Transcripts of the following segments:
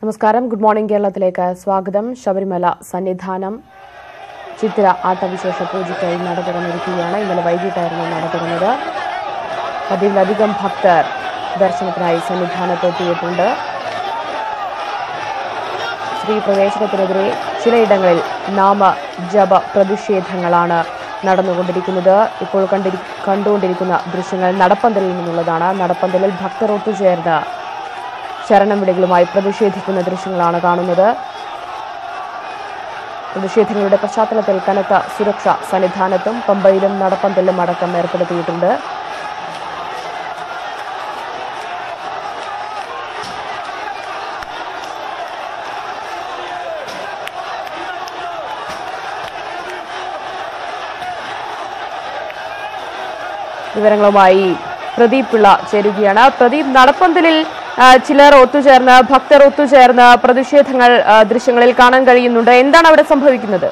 നമസ്കാരം good morning കേരളത്തിലേക്ക് സ്വാഗതം ശബരിമല സന്നിധാനം ചിത്തിര ആട്ടവിശേഷ പൂജയ്ക്കായി നട തുറന്നിരിക്കുകയാണ് ഇന്നലെ വൈകിട്ടായിരുന്നു നട തുറന്നത് പതിവിലധികം ഭക്തർ ദർശനത്തിനായി സന്നിധാനത്തെത്തിയിട്ടുണ്ട് സ്ത്രീ പ്രവേശനത്തിനെതിരെ ചിലയിടങ്ങളിൽ നാമ ജപ പ്രതിഷേധങ്ങളാണ് നടന്നുകൊണ്ടിരിക്കുന്നത് ഇപ്പോൾ കണ്ടിരി കണ്ടുകൊണ്ടിരിക്കുന്ന ദൃശ്യങ്ങൾ നടപ്പന്തലിൽ നിന്നുള്ളതാണ് നടപ്പന്തലിൽ ഭക്തർ ഒത്തുചേർന്ന് ശരണം വിളികളുമായി പ്രതിഷേധിക്കുന്ന ദൃശ്യങ്ങളാണ് കാണുന്നത് പ്രതിഷേധങ്ങളുടെ പശ്ചാത്തലത്തിൽ കനത്ത സുരക്ഷ സന്നിധാനത്തും പമ്പയിലും നടപ്പന്തലിലും അടക്കം ഏർപ്പെടുത്തിയിട്ടുണ്ട് വിവരങ്ങളുമായി പ്രദീപ് പിള്ള ചേരുകയാണ് പ്രദീപ് നടപ്പന്തലിൽ ആ, ചിലർ ഒത്തുചേർന്ന് ഭക്തർ ഒത്തുചേർന്ന് പ്രതിഷേധങ്ങൾ ആ, ദൃശ്യങ്ങളിൽ കാണാൻ കഴിയുന്നുണ്ട് എന്താണ് അവിടെ സംഭവിക്കുന്നത്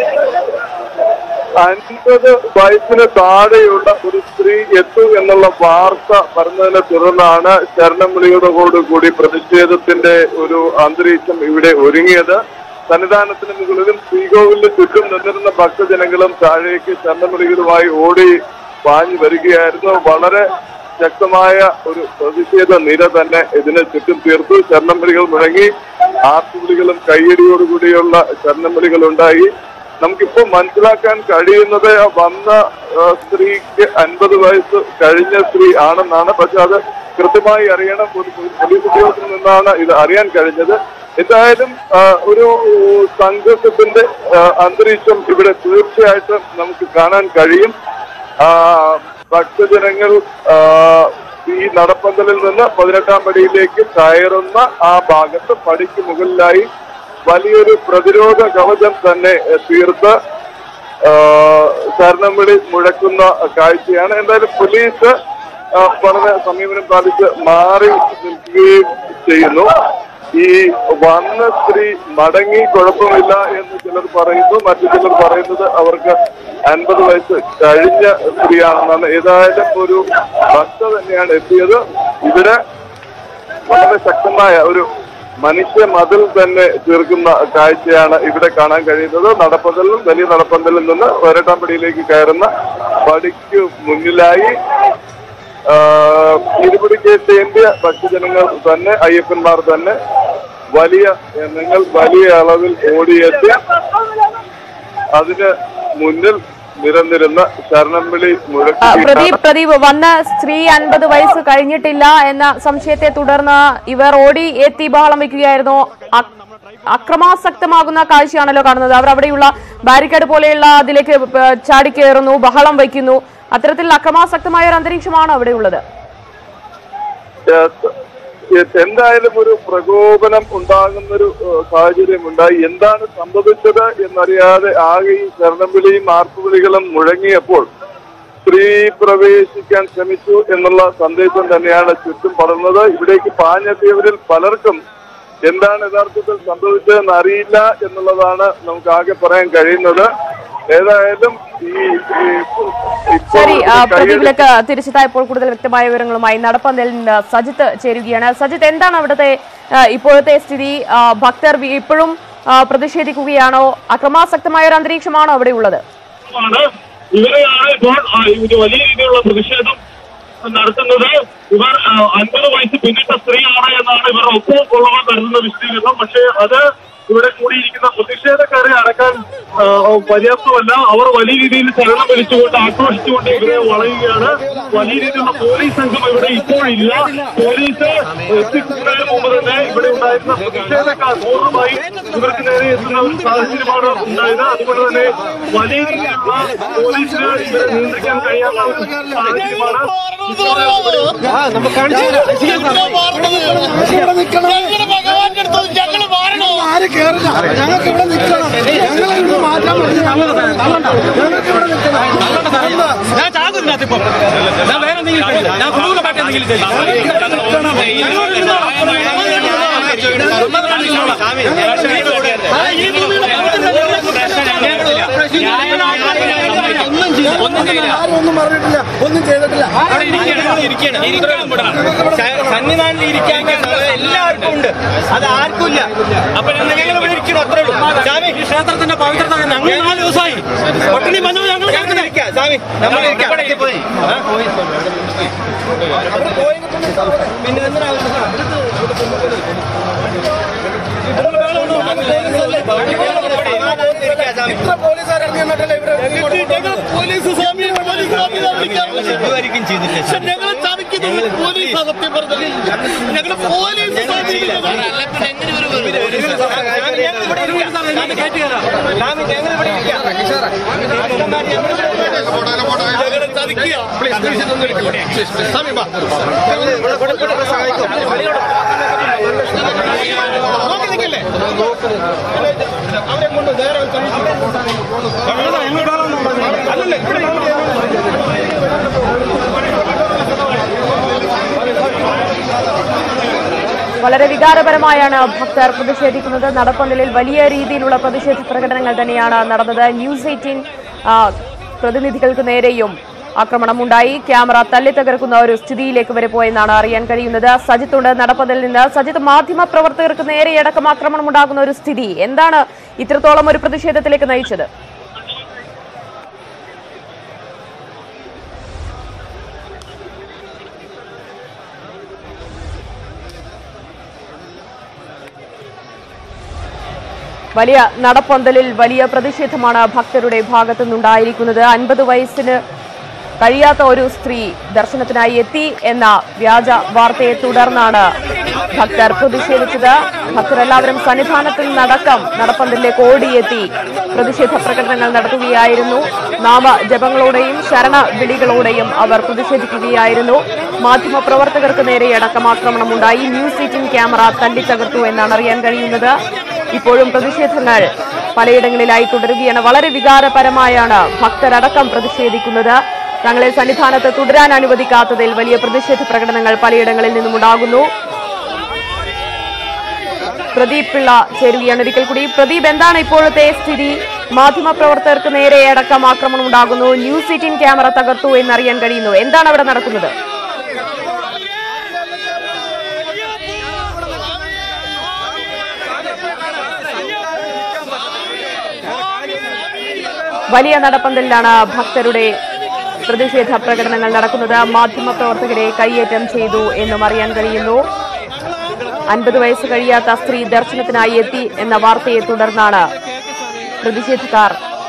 അൻപത് വയസ്സിന് താഴെയുള്ള ഒരു സ്ത്രീ എത്തും എന്നുള്ള വാർത്ത പറഞ്ഞതിനെ തുടർന്നാണ് ശരണം വിളിയോടുകൂടി കൂടി പ്രതിഷേധത്തിന്റെ ഒരു അന്തരീക്ഷം ഇവിടെ ഒരുങ്ങിയത് സന്നിധാനത്തിന് മുകളിലും ശ്രീകോവിലിന് ചുറ്റും നിന്നിരുന്ന ഭക്തജനങ്ങളും താഴേക്ക് ശരണം വിളികളുമായി ഓടി പാഞ്ഞു വരികയായിരുന്നു വളരെ ശക്തമായ ഒരു പ്രതിഷേധ നിര തന്നെ ഇതിന് ചുറ്റും തീർത്തു ശരണം വിളികൾ മുഴങ്ങി ആർത്തുവിളികളും കയ്യടിയോടുകൂടിയുള്ള ശരണം വിളികൾ ഉണ്ടായി നമുക്കിപ്പോ മനസ്സിലാക്കാൻ കഴിയുന്നത് ആ വന്ന ആ, സ്ത്രീക്ക് അൻപത് വയസ്സ് കഴിഞ്ഞ സ്ത്രീ ആണെന്നാണ് പക്ഷെ അത് കൃത്യമായി അറിയണം ഒരു പോലീസ് ഉദ്യോഗസ്ഥരിൽ നിന്നാണ് ഇത് അറിയാൻ കഴിഞ്ഞത് എന്തായാലും ആ, ഒരു സംഘർഷത്തിന്റെ ആ, അന്തരീക്ഷം ഇവിടെ തീർച്ചയായിട്ടും നമുക്ക് കാണാൻ കഴിയും ആ, ഭക്തജനങ്ങൾ ആ, ഈ നടപ്പന്തലിൽ നിന്ന് പതിനെട്ടാം പടിയിലേക്ക് കയറുന്ന ആ ഭാഗത്ത് പടിക്ക് മുകളിലായി വലിയൊരു പ്രതിരോധ കവചം തന്നെ എ, തീർത്ത് ആ, ശരണം വിളി മുഴക്കുന്ന കാഴ്ചയാണ് എന്തായാലും പോലീസ് ആ, വളരെ സമീപനം പാലിച്ച് മാറി നിൽക്കുകയും ചെയ്യുന്നു ഈ വന്ന സ്ത്രീ മടങ്ങി കുഴപ്പമില്ല എന്ന് ചിലർ പറയുന്നു മറ്റു ചിലർ പറയുന്നത് അവർക്ക് അൻപത് വയസ്സ് കഴിഞ്ഞ സ്ത്രീയാണെന്നാണ് ഏതായാലും ഒരു ഭക്ത തന്നെയാണ് എത്തിയത് ഇവിടെ വളരെ ശക്തമായ ഒരു മനുഷ്യ മതിൽ തന്നെ തീർക്കുന്ന കാഴ്ചയാണ് ഇവിടെ കാണാൻ കഴിയുന്നത് നടപ്പന്തലിൽ വലിയ നടപ്പന്തലിൽ നിന്ന് പതിനെട്ടാം പടിയിലേക്ക് കയറുന്ന പടിക്ക് മുന്നിലായി ആ, ഇരുപിടിക്ക് ചേന്തിയ ഭക്തജനങ്ങൾ തന്നെ അയ്യപ്പന്മാർ തന്നെ വലിയ എണ്ണങ്ങൾ വലിയ അളവിൽ ഓടിയെത്തി അതിന് മുന്നിൽ നിരന്നിരുന്ന ശരണം വിളി ആ, മുഴക്കുകയാണ് പ്രദീപ് പ്രദീപ് വന്ന സ്ത്രീ അൻപത് വയസ്സ് കഴിഞ്ഞിട്ടില്ല എന്ന സംശയത്തെ തുടർന്ന് ഇവർ ഓടി എത്തി ബഹളം വയ്ക്കുകയായിരുന്നു അ- അക്രമാസക്തമാകുന്ന കാഴ്ചയാണല്ലോ കാണുന്നത് അവർ അവിടെയുള്ള ബാരിക്കേഡ് പോലെയുള്ള അതിലേക്ക് പ- ചാടിക്കയറുന്നു ബഹളം വയ്ക്കുന്നു അത്തരത്തിൽ അക്രമാസക്തമായ ഒരു അന്തരീക്ഷമാണ് അവിടെയുള്ളത് ഏഹ് ഏഹ് എന്തായാലും ഒരു പ്രകോപനം ഉണ്ടാകുന്നൊരു ഏഹ് സാഹചര്യം ഉണ്ടായി എന്താണ് സംഭവിച്ചത് എന്നറിയാതെ ആകെ ഈ ശരണംവിളിയും ആർപ്പുവിളികളും മുഴങ്ങിയപ്പോൾ സ്ത്രീ പ്രവേശിക്കാൻ ശ്രമിച്ചു എന്നുള്ള സന്ദേശം തന്നെയാണ് ചുറ്റും പടർന്നത് ഇവിടേക്ക് പാഞ്ഞെത്തിയവരിൽ പലർക്കും എന്താണ് യഥാർത്ഥത്തിൽ സംഭവിച്ചതെന്ന് അറിയില്ല എന്നുള്ളതാണ് നമുക്ക് ആകെ പറയാൻ കഴിയുന്നത് ഏതായാലും ഈ ഈ ഇപ്പോൾ ശരി ആ, കയ്യിൽ- പ്രദീപിലേക്ക് തിരിച്ചെത്തായപ്പോൾ കൂടുതൽ വ്യക്തമായ വിവരങ്ങളുമായി നടപ്പന്തലിൽ നിന്ന് സജിത്ത് ചേരുകയാണ് സജിത്ത് എന്താണ് അവിടുത്തെ ആ, ഇപ്പോഴത്തെ സ്ഥിതി ആ, ഭക്തർ വി- ഇപ്പോഴും ആ, പ്രതിഷേധിക്കുകയാണോ അക്രമാസക്തമായ ഒരു അന്തരീക്ഷമാണോ അവിടെ ഉള്ളത് ആണ് ഇവരെയാണ് ഇപ്പോൾ ആ, ഇത് വലിയ രീതിയിലുള്ള പ്രതിഷേധം നടത്തുന്നത് ഇവർ ആ, അൻപത് വയസ്സ് പിന്നിട്ട സ്ത്രീയാണ് എന്നാണ് ഇവർ ഒപ്പം ഉള്ളവർ കരുതുന്ന വിശദീകരണം പക്ഷേ അത് ഇവിടെ കൂടിയിരിക്കുന്ന പ്രതിഷേധക്കാരെ അടക്കാൻ ആ, പര്യാപ്തമല്ല അവർ വലിയ രീതിയിൽ ശരണം വലിച്ചുകൊണ്ട് ആക്രോശിച്ചുകൊണ്ട് ഇവരെ വളയുകയാണ് വലിയ രീതിയിലുള്ള പോലീസ് സംഘം ഇവിടെ ഇപ്പോഴില്ല പോലീസ് എത്തിക്കുന്നതിന് മുമ്പ് തന്നെ ഇവിടെ ഉണ്ടായിരുന്ന പ്രതിഷേധക്കാർ പൂർണ്ണമായും ഇവർക്ക് നേരെ എത്തുന്ന ഒരു സാഹചര്യമാണ് ഉണ്ടായത് അതുകൊണ്ട് തന്നെ വലിയ രീതിയിലുള്ള പോലീസിന് ഇവരെ നിയന്ത്രിക്കാൻ കഴിയാത്ത ഒരു സാഹചര്യമാണ് ഞങ്ങളുടെ ഭഗവാന്റെ അടുത്ത് ഞങ്ങള് മാറണോ ആര് കേറില്ല ഞങ്ങൾക്ക് ഇവിടെ നിൽക്കണം ഞങ്ങളെ ഇവിടെ മാറ്റാൻ പറ്റില്ല ഞങ്ങൾക്ക് ഇവിടെ നിൽക്കണം എന്താ? ഞാൻ ചാകുന്നില്ല ഇപ്പൊ ഞാൻ വേറെ എന്തെങ്കിലും ചെയ്യില്ല. ഞാൻ കുടുംബ പാർട്ടി എന്തെങ്കിലും ചെയ്യില്ല. ആ, ഈ ഭൂമിയിലെ പ്രവർത്തനം ഞങ്ങൾക്ക് ഒന്നും ചെയ്യാൻ ഒന്നും ചെയ്യില്ല ആരും ഒന്നും പറഞ്ഞിട്ടില്ല ഒന്നും ചെയ്തിട്ടില്ല അവിടെ ഇരിക്കുകയാണ് ഇരിക്കുകയാണ് ഇരിക്കാൻ വിടണം സന്നിധാനത്തിൽ ഇരിക്കാൻ എല്ലാവർക്കും ഉണ്ട് അത് ആർക്കും ഇല്ല അപ്പൊ ഞങ്ങൾ ഇവിടെ ഇരിക്കണം അത്രേ ഉള്ളൂ സ്വാമി ഈ ക്ഷേത്രത്തിന്റെ പവിത്രത ഞങ്ങൾ നാല് ദിവസമായി പട്ടിണി വന്നു ഞങ്ങൾ ഇരിക്കാം സ്വാമി നമ്മൾ ഇരിക്കാം പോയി പിന്നെ എന്തിനാ ഇത്ര പോലീസുകാർ ഇറങ്ങി എന്നിട്ടല്ലേ ഇവരെ പോലീസ് സ്വാമി പോലീസ് സ്വാമി ഇതുവരെയും ചെയ്തിട്ടില്ല ഞങ്ങൾ ചതിക്കുന്നത് പോലീസ് സത്യം പറഞ്ഞത് ഞങ്ങൾ പോലീസ് അവരെ കൊണ്ട് നേരെ അല്ലല്ല ഇവിടെ വളരെ വികാരപരമായാണ് ഭക്തർ പ്രതിഷേധിക്കുന്നത് നടപ്പന്തലിൽ വലിയ രീതിയിലുള്ള പ്രതിഷേധ പ്രകടനങ്ങൾ തന്നെയാണ് നടന്നത് ന്യൂസ് എയ്റ്റീൻ പ്രതിനിധികൾക്ക് നേരെയും ആക്രമണമുണ്ടായി ക്യാമറ തല്ലിത്തകർക്കുന്ന ഒരു സ്ഥിതിയിലേക്ക് വരെ പോയെന്നാണ് അറിയാൻ കഴിയുന്നത് സജിത്തുണ്ട് നടപ്പന്തലിൽ നിന്ന് സജിത്ത് മാധ്യമ പ്രവർത്തകർക്ക് നേരെയടക്കം ആക്രമണമുണ്ടാകുന്ന ഒരു സ്ഥിതി എന്താണ് ഇത്രത്തോളം ഒരു പ്രതിഷേധത്തിലേക്ക് നയിച്ചത് വലിയ നടപ്പന്തലിൽ വലിയ പ്രതിഷേധമാണ് ഭക്തരുടെ ഭാഗത്തു നിന്നുണ്ടായിരിക്കുന്നത് അൻപത് വയസ്സിന് കഴിയാത്ത ഒരു സ്ത്രീ ദർശനത്തിനായി എത്തി എന്ന വ്യാജ വാർത്തയെ തുടർന്നാണ് ഭക്തർ പ്രതിഷേധിച്ചത് ഭക്തരെല്ലാവരും സന്നിധാനത്തിൽ നിന്നടക്കം നടപ്പന്തലിലേക്ക് ഓടിയെത്തി പ്രതിഷേധ പ്രകടനങ്ങൾ നടത്തുകയായിരുന്നു നാമജപങ്ങളോടെയും ശരണ വിളികളോടെയും അവർ പ്രതിഷേധിക്കുകയായിരുന്നു മാധ്യമ പ്രവർത്തകർക്ക് നേരെയടക്കം ആക്രമണമുണ്ടായി ന്യൂസ് എയ്റ്റീൻ ക്യാമറ തല്ലിത്തകർത്തു എന്നാണ് അറിയാൻ കഴിയുന്നത് ഇപ്പോഴും പ്രതിഷേധങ്ങൾ പലയിടങ്ങളിലായി തുടരുകയാണ് വളരെ വികാരപരമായാണ് ഭക്തരടക്കം പ്രതിഷേധിക്കുന്നത് തങ്ങളെ സന്നിധാനത്ത് തുടരാൻ അനുവദിക്കാത്തതിൽ വലിയ പ്രതിഷേധ പ്രകടനങ്ങൾ പലയിടങ്ങളിൽ നിന്നും ഉണ്ടാകുന്നു പ്രദീപ് പിള്ള ചേരുകയാണ് ഒരിക്കൽ കൂടി പ്രദീപ് എന്താണ് ഇപ്പോഴത്തെ സ്ഥിതി മാധ്യമപ്രവർത്തകർക്ക് നേരെ അടക്കം ആക്രമണം ഉണ്ടാകുന്നു ന്യൂസ് എയ്റ്റീൻ ക്യാമറ തകർത്തു എന്നറിയാൻ കഴിയുന്നു എന്താണ് അവിടെ നടക്കുന്നത് വലിയ നടപ്പന്തലിലാണ് ഭക്തരുടെ പ്രതിഷേധ പ്രകടനങ്ങൾ നടക്കുന്നത് മാധ്യമപ്രവർത്തകരെ കൈയേറ്റം ചെയ്തു എന്നും അറിയാൻ കഴിയുന്നു അൻപത് വയസ്സ് കഴിയാത്ത സ്ത്രീ ദർശനത്തിനായി എത്തി എന്ന വാർത്തയെ തുടർന്നാണ് പ്രതിഷേധക്കാർ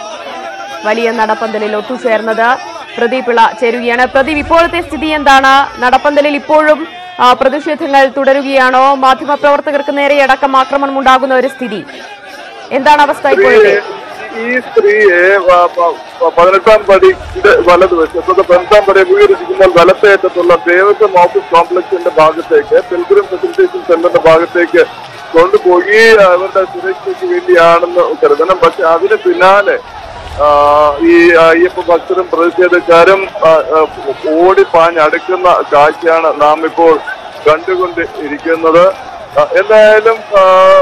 വലിയ നടപ്പന്തലിൽ ഒത്തുചേർന്നത് പ്രദീപ് പിള്ള ചേരുകയാണ് പ്രദീപ് ഇപ്പോഴത്തെ സ്ഥിതി എന്താണ് നടപ്പന്തലിൽ ഇപ്പോഴും ആ, പ്രതിഷേധങ്ങൾ തുടരുകയാണോ മാധ്യമപ്രവർത്തകർക്ക് നേരെ അടക്കം ആക്രമണം ഉണ്ടാകുന്ന ഒരു സ്ഥിതി എന്താണ് അവസ്ഥ ഇപ്പോഴത്തെ ഈ സ്ത്രീയെ വ- വ- വ- പതിനെട്ടാം പടിയുടെ വലതുവശത്ത് പതിനെട്ടാം പടി അഭിമുഖീകരിക്കുമ്പോൾ വലത്തേറ്റത്തുള്ള ദേവസ്വം ഓഫീസ് കോംപ്ലക്സിന്റെ ഭാഗത്തേക്ക് പിൽഗ്രിം ഫെസിലിറ്റേഷൻ സെന്ററിന്റെ ഭാഗത്തേക്ക് കൊണ്ടുപോയി അവരുടെ സുരക്ഷയ്ക്ക് വേണ്ടിയാണെന്ന് കരുതണം പക്ഷെ അതിന് പിന്നാലെ ആ, ഈ അയ്യപ്പ ഭക്തരും പ്രതിഷേധക്കാരും ആ, ആ, ഓടിപ്പാഞ്ഞടുക്കുന്ന കാഴ്ചയാണ് നാം ഇപ്പോൾ കണ്ടുകൊണ്ട് ഇരിക്കുന്നത് ആ, എന്തായാലും ആ,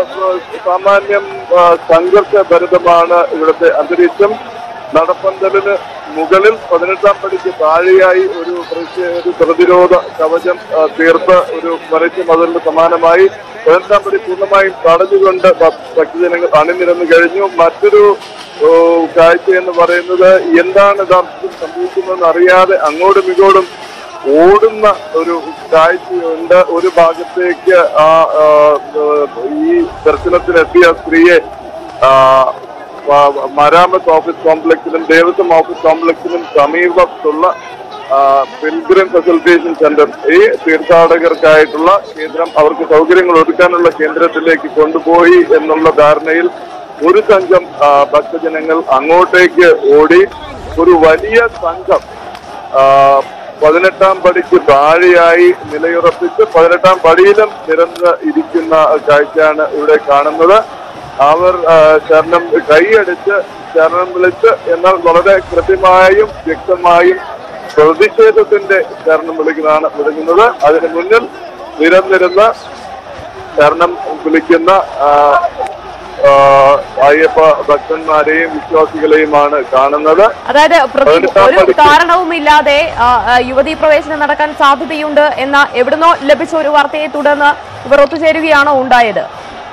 സാമാന്യം ആ, സംഘർഷഭരിതമാണ് ഇവിടുത്തെ അന്തരീക്ഷം നടപ്പന്തലിന് മുകളിൽ പതിനെട്ടാം പടിക്ക് താഴെയായി ഒരു പ്രതിഷേ- ഒരു പ്രതിരോധ കവചം ആ, തീർത്ത് ഒരു മരയ്ക്ക് മതിലിന് സമാനമായി പതിനെട്ടാം പടി പൂർണ്ണമായും തടഞ്ഞുകൊണ്ട് ഭ- ഭക്തജനങ്ങൾ അണിനിരന്നു കഴിഞ്ഞു മറ്റൊരു ഓ, കാഴ്ച എന്ന് പറയുന്നത് എന്താണ് യഥാർത്ഥത്തിൽ സംഭവിക്കുന്നതെന്ന് അറിയാതെ അങ്ങോട്ടും ഇങ്ങോട്ടും ഓടുന്ന ഒരു കാഴ്ചയുണ്ട് ഒരു ഭാഗത്തേക്ക് ആ ആ, ഈ ദർശനത്തിനെത്തിയ സ്ത്രീയെ ആ, ആ, മരാമത്ത് ഓഫീസ് കോംപ്ലക്സിനും ദേവസ്വം ഓഫീസ് കോംപ്ലക്സിനും സമീപത്തുള്ള ആ, പിൽഗ്രിം ഫെസിലിറ്റേഷൻ സെന്റർ ഈ തീർത്ഥാടകർക്കായിട്ടുള്ള കേന്ദ്രം അവർക്ക് സൗകര്യങ്ങൾ ഒരുക്കാനുള്ള കേന്ദ്രത്തിലേക്ക് കൊണ്ടുപോയി എന്നുള്ള ധാരണയിൽ ഒരു സംഘം ആ, ഭക്തജനങ്ങൾ അങ്ങോട്ടേക്ക് ഓടി ഒരു വലിയ സംഘം ആ, പതിനെട്ടാം പടിക്ക് താഴെയായി നിലയുറപ്പിച്ച് പതിനെട്ടാം പടിയിലും നിരന്ന് ഇരിക്കുന്ന കാഴ്ചയാണ് ഇവിടെ കാണുന്നത് അവർ ആ, ശരണം കൈയടിച്ച് ശരണം വിളിച്ച് എന്നാൽ വളരെ കൃത്യമായും വ്യക്തമായും പ്രതിഷേധത്തിന്റെ ശരണം വിളിക്കുന്നതാണ് വിളിക്കുന്നത് അതിന് മുന്നിൽ നിരന്നിരുന്ന് ശരണം വിളിക്കുന്ന ആ, ആ, അയ്യപ്പ ഭക്തന്മാരെയും വിശ്വാസികളെയുമാണ് കാണുന്നത് അതായത് പ്രതി പതിനെട്ടാം ഒരു പടിക്ക് കാരണവുമില്ലാതെ ആ, ആ, യുവതീ പ്രവേശനം നടക്കാൻ സാധ്യതയുണ്ട് എന്ന എവിടുന്നോ ലഭിച്ച ഒരു വാർത്തയെ തുടർന്ന് ഇവർ ഒത്തുചേരുകയാണോ ഉണ്ടായത്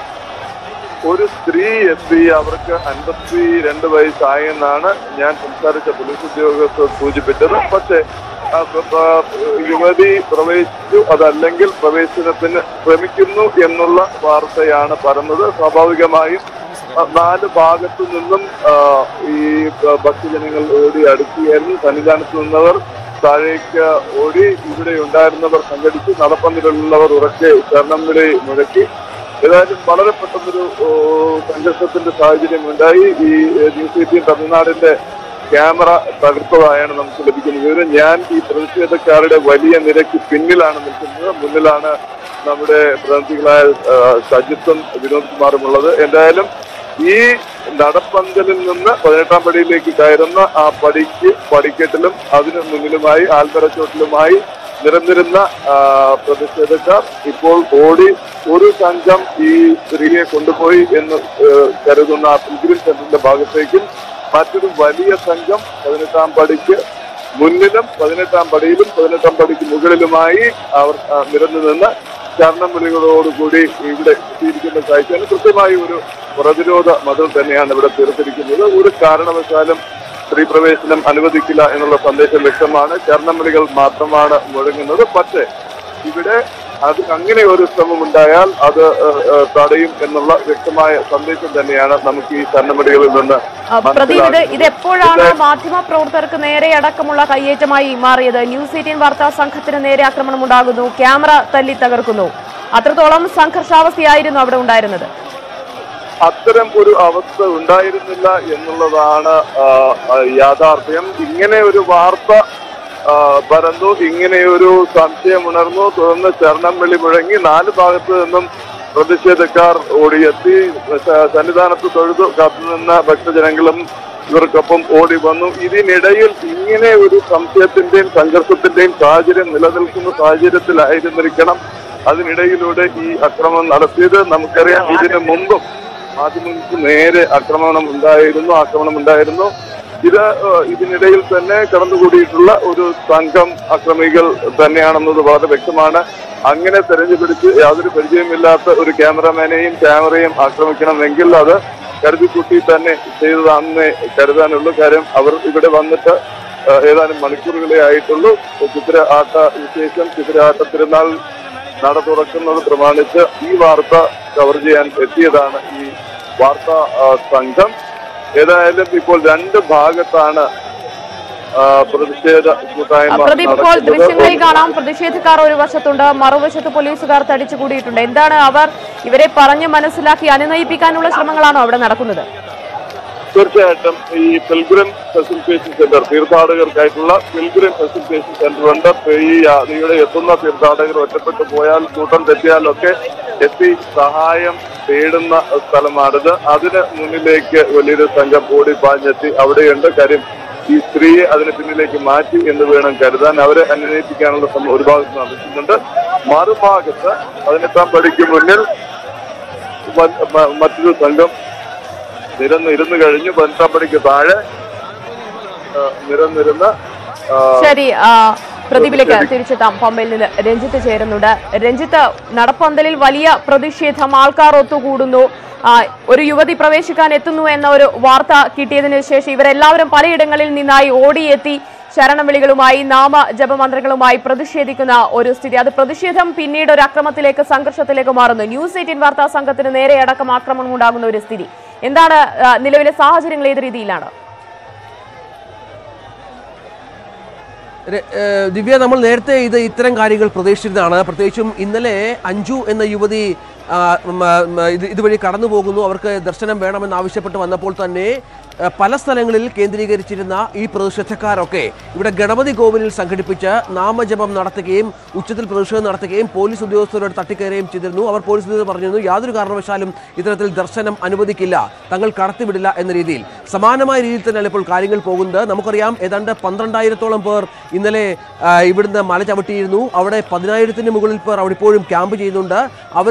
ഒരു സ്ത്രീ എത്തി അവർക്ക് അൻപത്തി രണ്ട് വയസ്സായെന്നാണ് ഞാൻ സംസാരിച്ച പോലീസ് ഉദ്യോഗസ്ഥർ സൂചിപ്പിച്ചത് പക്ഷേ ആ, പ- പ- യുവതി പ്രവേശിച്ചു അതല്ലെങ്കിൽ പ്രവേശനത്തിന് ശ്രമിക്കുന്നു എന്നുള്ള വാർത്തയാണ് പറഞ്ഞത് സ്വാഭാവികമായും ആ, നാല് ഭാഗത്തു നിന്നും ആ, ഈ ഭ- ഭക്തജനങ്ങൾ ഓടി അടുക്കുകയായിരുന്നു സന്നിധാനത്ത് നിന്നവർ താഴേക്ക് ഓടി ഇവിടെ ഉണ്ടായിരുന്നവർ സംഘടിച്ചു നടപ്പന്തലുള്ളവർ ഉറക്കെ ശരണം വിളി മുഴക്കി ഏതായാലും വളരെ പെട്ടെന്നൊരു ഓ, സംഘർഷത്തിന്റെ സാഹചര്യം ഉണ്ടായി ഈ ഏഹ്, ന്യൂസ് എയ്റ്റീൻ തമിഴ്നാടിന്റെ ക്യാമറ തകർത്തതായാണ് നമുക്ക് ലഭിക്കുന്ന വിവരം ഞാൻ ഈ പ്രതിഷേധക്കാരുടെ വലിയ നിരക്ക് പിന്നിലാണ് നിൽക്കുന്നത് മുന്നിലാണ് നമ്മുടെ പ്രതിനിധികളായ ആ, സജിത്തും വിനോദ് കുമാറും ഉള്ളത് എന്തായാലും ഈ നടപ്പന്തലിൽ നിന്ന് പതിനെട്ടാം പടിയിലേക്ക് കയറുന്ന ആ പടിക്ക് പടിക്കെട്ടിലും അതിന് മുന്നിലുമായി ആൽമരച്ചോട്ടിലുമായി നിരന്നിരുന്ന ആ, പ്രതിഷേധക്കാർ ഇപ്പോൾ ഓടി ഒരു സംഘം ഈ സ്ത്രീയെ കൊണ്ടുപോയി എന്ന് ഏഹ്, കരുതുന്ന ആ പിൽഗ്രിം സെന്ററിന്റെ ഭാഗത്തേക്കും മറ്റൊരു വലിയ സംഘം പതിനെട്ടാം പടിക്ക് മുന്നിലും പതിനെട്ടാം പടിയിലും പതിനെട്ടാം പടിക്ക് മുകളിലുമായി അവർ ആ, നിരന്നു നിന്ന് ശരണം വിളികളോടുകൂടി ഇവിടെ എത്തിയിരിക്കുന്ന കാഴ്ചയാണ് കൃത്യമായി ഒരു പ്രതിരോധ മതിൽ തന്നെയാണ് ഇവിടെ തീർത്തിരിക്കുന്നത് ഒരു കാരണവശാലും സ്ത്രീ പ്രവേശനം അനുവദിക്കില്ല എന്നുള്ള സന്ദേശം വ്യക്തമാണ് ശരണം വിളികൾ മാത്രമാണ് മുഴങ്ങുന്നത് പക്ഷേ ഇവിടെ അത് അങ്ങനെ ഒരു ശ്രമം ഉണ്ടായാൽ അത് ഏഹ്, ഏഹ്, തടയും എന്നുള്ള വ്യക്തമായ സന്ദേശം തന്നെയാണ് നമുക്ക് ഈ ശരണമടികളിൽ നിന്ന് ആ, പ്രദീപ് ഇത് മനസ്സിലാകുന്നത്. ഇത് എപ്പോഴാണ് മാധ്യമ പ്രവർത്തകർക്ക് നേരെ അടക്കമുള്ള കയ്യേറ്റമായി മാറിയത് ന്യൂസ് എയ്റ്റീൻ വാർത്താ സംഘത്തിന് നേരെ ആക്രമണം ഉണ്ടാകുന്നു ക്യാമറ തല്ലി തകർക്കുന്നു അത്രത്തോളം സംഘർഷാവസ്ഥയായിരുന്നു അവിടെ ഉണ്ടായിരുന്നത് അത്തരം ഒരു അവസ്ഥ ഉണ്ടായിരുന്നില്ല എന്നുള്ളതാണ് ആ, ആ, യാഥാർത്ഥ്യം ഇങ്ങനെ ഒരു വാർത്ത ആ, പരന്നു ഇങ്ങനെ ഒരു സംശയം ഉണർന്നു തുടർന്ന് ശരണം വിളി മുഴങ്ങി നാല് ഭാഗത്ത് നിന്നും പ്രതിഷേധക്കാർ ഓടിയെത്തി സ- സന്നിധാനത്ത് തൊഴുതു കാത്തുനിന്ന ഭക്തജനങ്ങളും ഇവർക്കൊപ്പം ഓടി വന്നു ഇതിനിടയിൽ ഇങ്ങനെ ഒരു സംശയത്തിന്റെയും സംഘർഷത്തിന്റെയും സാഹചര്യം നിലനിൽക്കുന്ന സാഹചര്യത്തിലായിരുന്നിരിക്കണം അതിനിടയിലൂടെ ഈ അക്രമം നടത്തിയത് നമുക്കറിയാം ഇതിനു മുമ്പും മാധ്യമങ്ങൾക്ക് നേരെ ആക്രമണം ഉണ്ടായിരുന്നു ആക്രമണം ഉണ്ടായിരുന്നു ഇത് ഏഹ്, ഇതിനിടയിൽ തന്നെ കടന്നുകൂടിയിട്ടുള്ള ഒരു സംഘം അക്രമികൾ തന്നെയാണെന്നത് വളരെ വ്യക്തമാണ് അങ്ങനെ തെരഞ്ഞുപിടിച്ച് യാതൊരു പരിചയമില്ലാത്ത ഒരു ക്യാമറമാനെയും ക്യാമറയും ആക്രമിക്കണമെങ്കിൽ അത് കരുതിക്കുട്ടി തന്നെ ചെയ്തതാണെന്നേ കരുതാനുള്ളൂ കാര്യം അവർ ഇവിടെ വന്നിട്ട് ഏഹ്, ഏതാനും മണിക്കൂറുകളെ ആയിട്ടുള്ളൂ ചിത്ര ആട്ട വിശേഷം ചിത്ര ആട്ട തിരുനാൾ നട തുറക്കുന്നത് പ്രമാണിച്ച് ഈ വാർത്ത കവർ ചെയ്യാൻ എത്തിയതാണ് ഈ വാർത്താ ആ, സംഘം ഏതായാലും ഇപ്പോൾ രണ്ട് ഭാഗത്താണ് ആ, പ്രതിഷേധ കൂട്ടായ്മ പ്രദീപ് ഇപ്പോൾ നടക്കുന്നത്. ദൃശ്യങ്ങളിൽ കാണാം പ്രതിഷേധക്കാർ ഒരു വശത്തുണ്ട് മറുവശത്ത് പോലീസുകാർ തടിച്ചുകൂടിയിട്ടുണ്ട് എന്താണ് അവർ ഇവരെ പറഞ്ഞ് മനസ്സിലാക്കി അനുനയിപ്പിക്കാനുള്ള ശ്രമങ്ങളാണോ അവിടെ നടക്കുന്നത് തീർച്ചയായിട്ടും ഈ പിൽഗ്രിം ഫെസിലിറ്റേഷൻ സെന്റർ തീർത്ഥാടകർക്കായിട്ടുള്ള പിൽഗ്രിം ഫെസിലിറ്റേഷൻ സെന്റർ ഉണ്ട് ഇപ്പൊ ഈ ഇവിടെ എത്തുന്ന തീർത്ഥാടകർ ഒറ്റപ്പെട്ടു പോയാൽ കൂട്ടം തെറ്റിയാലൊക്കെ എത്തി സഹായം തേടുന്ന സ്ഥലമാണിത് അതിന് മുന്നിലേക്ക് വലിയൊരു സംഘം ഓടി പാഞ്ഞെത്തി അവിടെയുണ്ട് കാര്യം ഈ സ്ത്രീയെ അതിന് പിന്നിലേക്ക് മാറ്റി എന്ന് വേണം കരുതാൻ അവരെ അനുനയിപ്പിക്കാനുള്ള ശ്രമം ഒരു ഭാഗത്ത് നടത്തുന്നുണ്ട് മറുഭാഗത്ത് പതിനെട്ടാം പടിക്ക് മുന്നിൽ മ- മ- മറ്റൊരു സംഘം നിരന്ന് ഇരുന്ന് കഴിഞ്ഞു പതിനെട്ടാം പടിക്ക് താഴെ ആ, നിരന്നിരുന്ന് ആ, ശരി ആ, പ്രദീപിലേക്ക് തിരിച്ചെത്താം പമ്പയിൽ നിന്ന് രഞ്ജിത്ത് ചേരുന്നുണ്ട് രഞ്ജിത്ത് നടപ്പന്തലിൽ വലിയ പ്രതിഷേധം ആൾക്കാർ ഒത്തുകൂടുന്നു ആ, ഒരു യുവതി പ്രവേശിക്കാൻ എത്തുന്നു എന്ന ഒരു വാർത്ത കിട്ടിയതിനു ശേഷം ഇവരെല്ലാവരും പലയിടങ്ങളിൽ നിന്നായി ഓടിയെത്തി ശരണവിളികളുമായി നാമ ജപമന്ത്രങ്ങളുമായി പ്രതിഷേധിക്കുന്ന ഒരു സ്ഥിതി അത് പ്രതിഷേധം പിന്നീട് ഒരു അക്രമത്തിലേക്ക് സംഘർഷത്തിലേക്ക് മാറുന്നു ന്യൂസ് എയ്റ്റീൻ വാർത്താ സംഘത്തിന് നേരെ അടക്കം ആക്രമണം ഉണ്ടാകുന്ന ഒരു സ്ഥിതി എന്താണ് ആ, നിലവിലെ സാഹചര്യങ്ങൾ ഏത് രീതിയിലാണ് രെ- ഏഹ് ദിവ്യ നമ്മൾ നേരത്തെ ഇത് ഇത്തരം കാര്യങ്ങൾ പ്രതീക്ഷിച്ചിരുന്നതാണ് പ്രത്യേകിച്ചും ഇന്നലെ അഞ്ജു എന്ന യുവതി ആ, മ, മ, ഇത് ഇതുവഴി കടന്നു പോകുന്നു അവർക്ക് ദർശനം വേണമെന്ന് ആവശ്യപ്പെട്ട് വന്നപ്പോൾ തന്നെ ഏഹ് പല സ്ഥലങ്ങളിൽ കേന്ദ്രീകരിച്ചിരുന്ന ഈ പ്രതിഷേധക്കാരൊക്കെ ഇവിടെ ഗണപതി കോവിലിൽ സംഘടിപ്പിച്ച് നാമജപം നടത്തുകയും ഉച്ചത്തിൽ പ്രതിഷേധം നടത്തുകയും പോലീസ് ഉദ്യോഗസ്ഥരോട് തട്ടിക്കയറുകയും ചെയ്തിരുന്നു അവർ പോലീസ് ഉദ്യോഗസ്ഥർ പറഞ്ഞിരുന്നു യാതൊരു കാരണവശാലും ഇത്തരത്തിൽ ദർശനം അനുവദിക്കില്ല തങ്ങൾ കടത്തിവിടില്ല എന്ന രീതിയിൽ സമാനമായ രീതിയിൽ തന്നെയാണ് ഇപ്പോൾ കാര്യങ്ങൾ പോകുന്നത് നമുക്കറിയാം ഏതാണ്ട് പന്ത്രണ്ടായിരത്തോളം പേർ ഇന്നലെ ആ, ഇവിടുന്ന് മല ചവിട്ടിയിരുന്നു അവിടെ പതിനായിരത്തിന് മുകളിൽ പേർ അവിടെ ഇപ്പോഴും ക്യാമ്പ് ചെയ്യുന്നുണ്ട് അവരിൽ ഏതാണ്ട്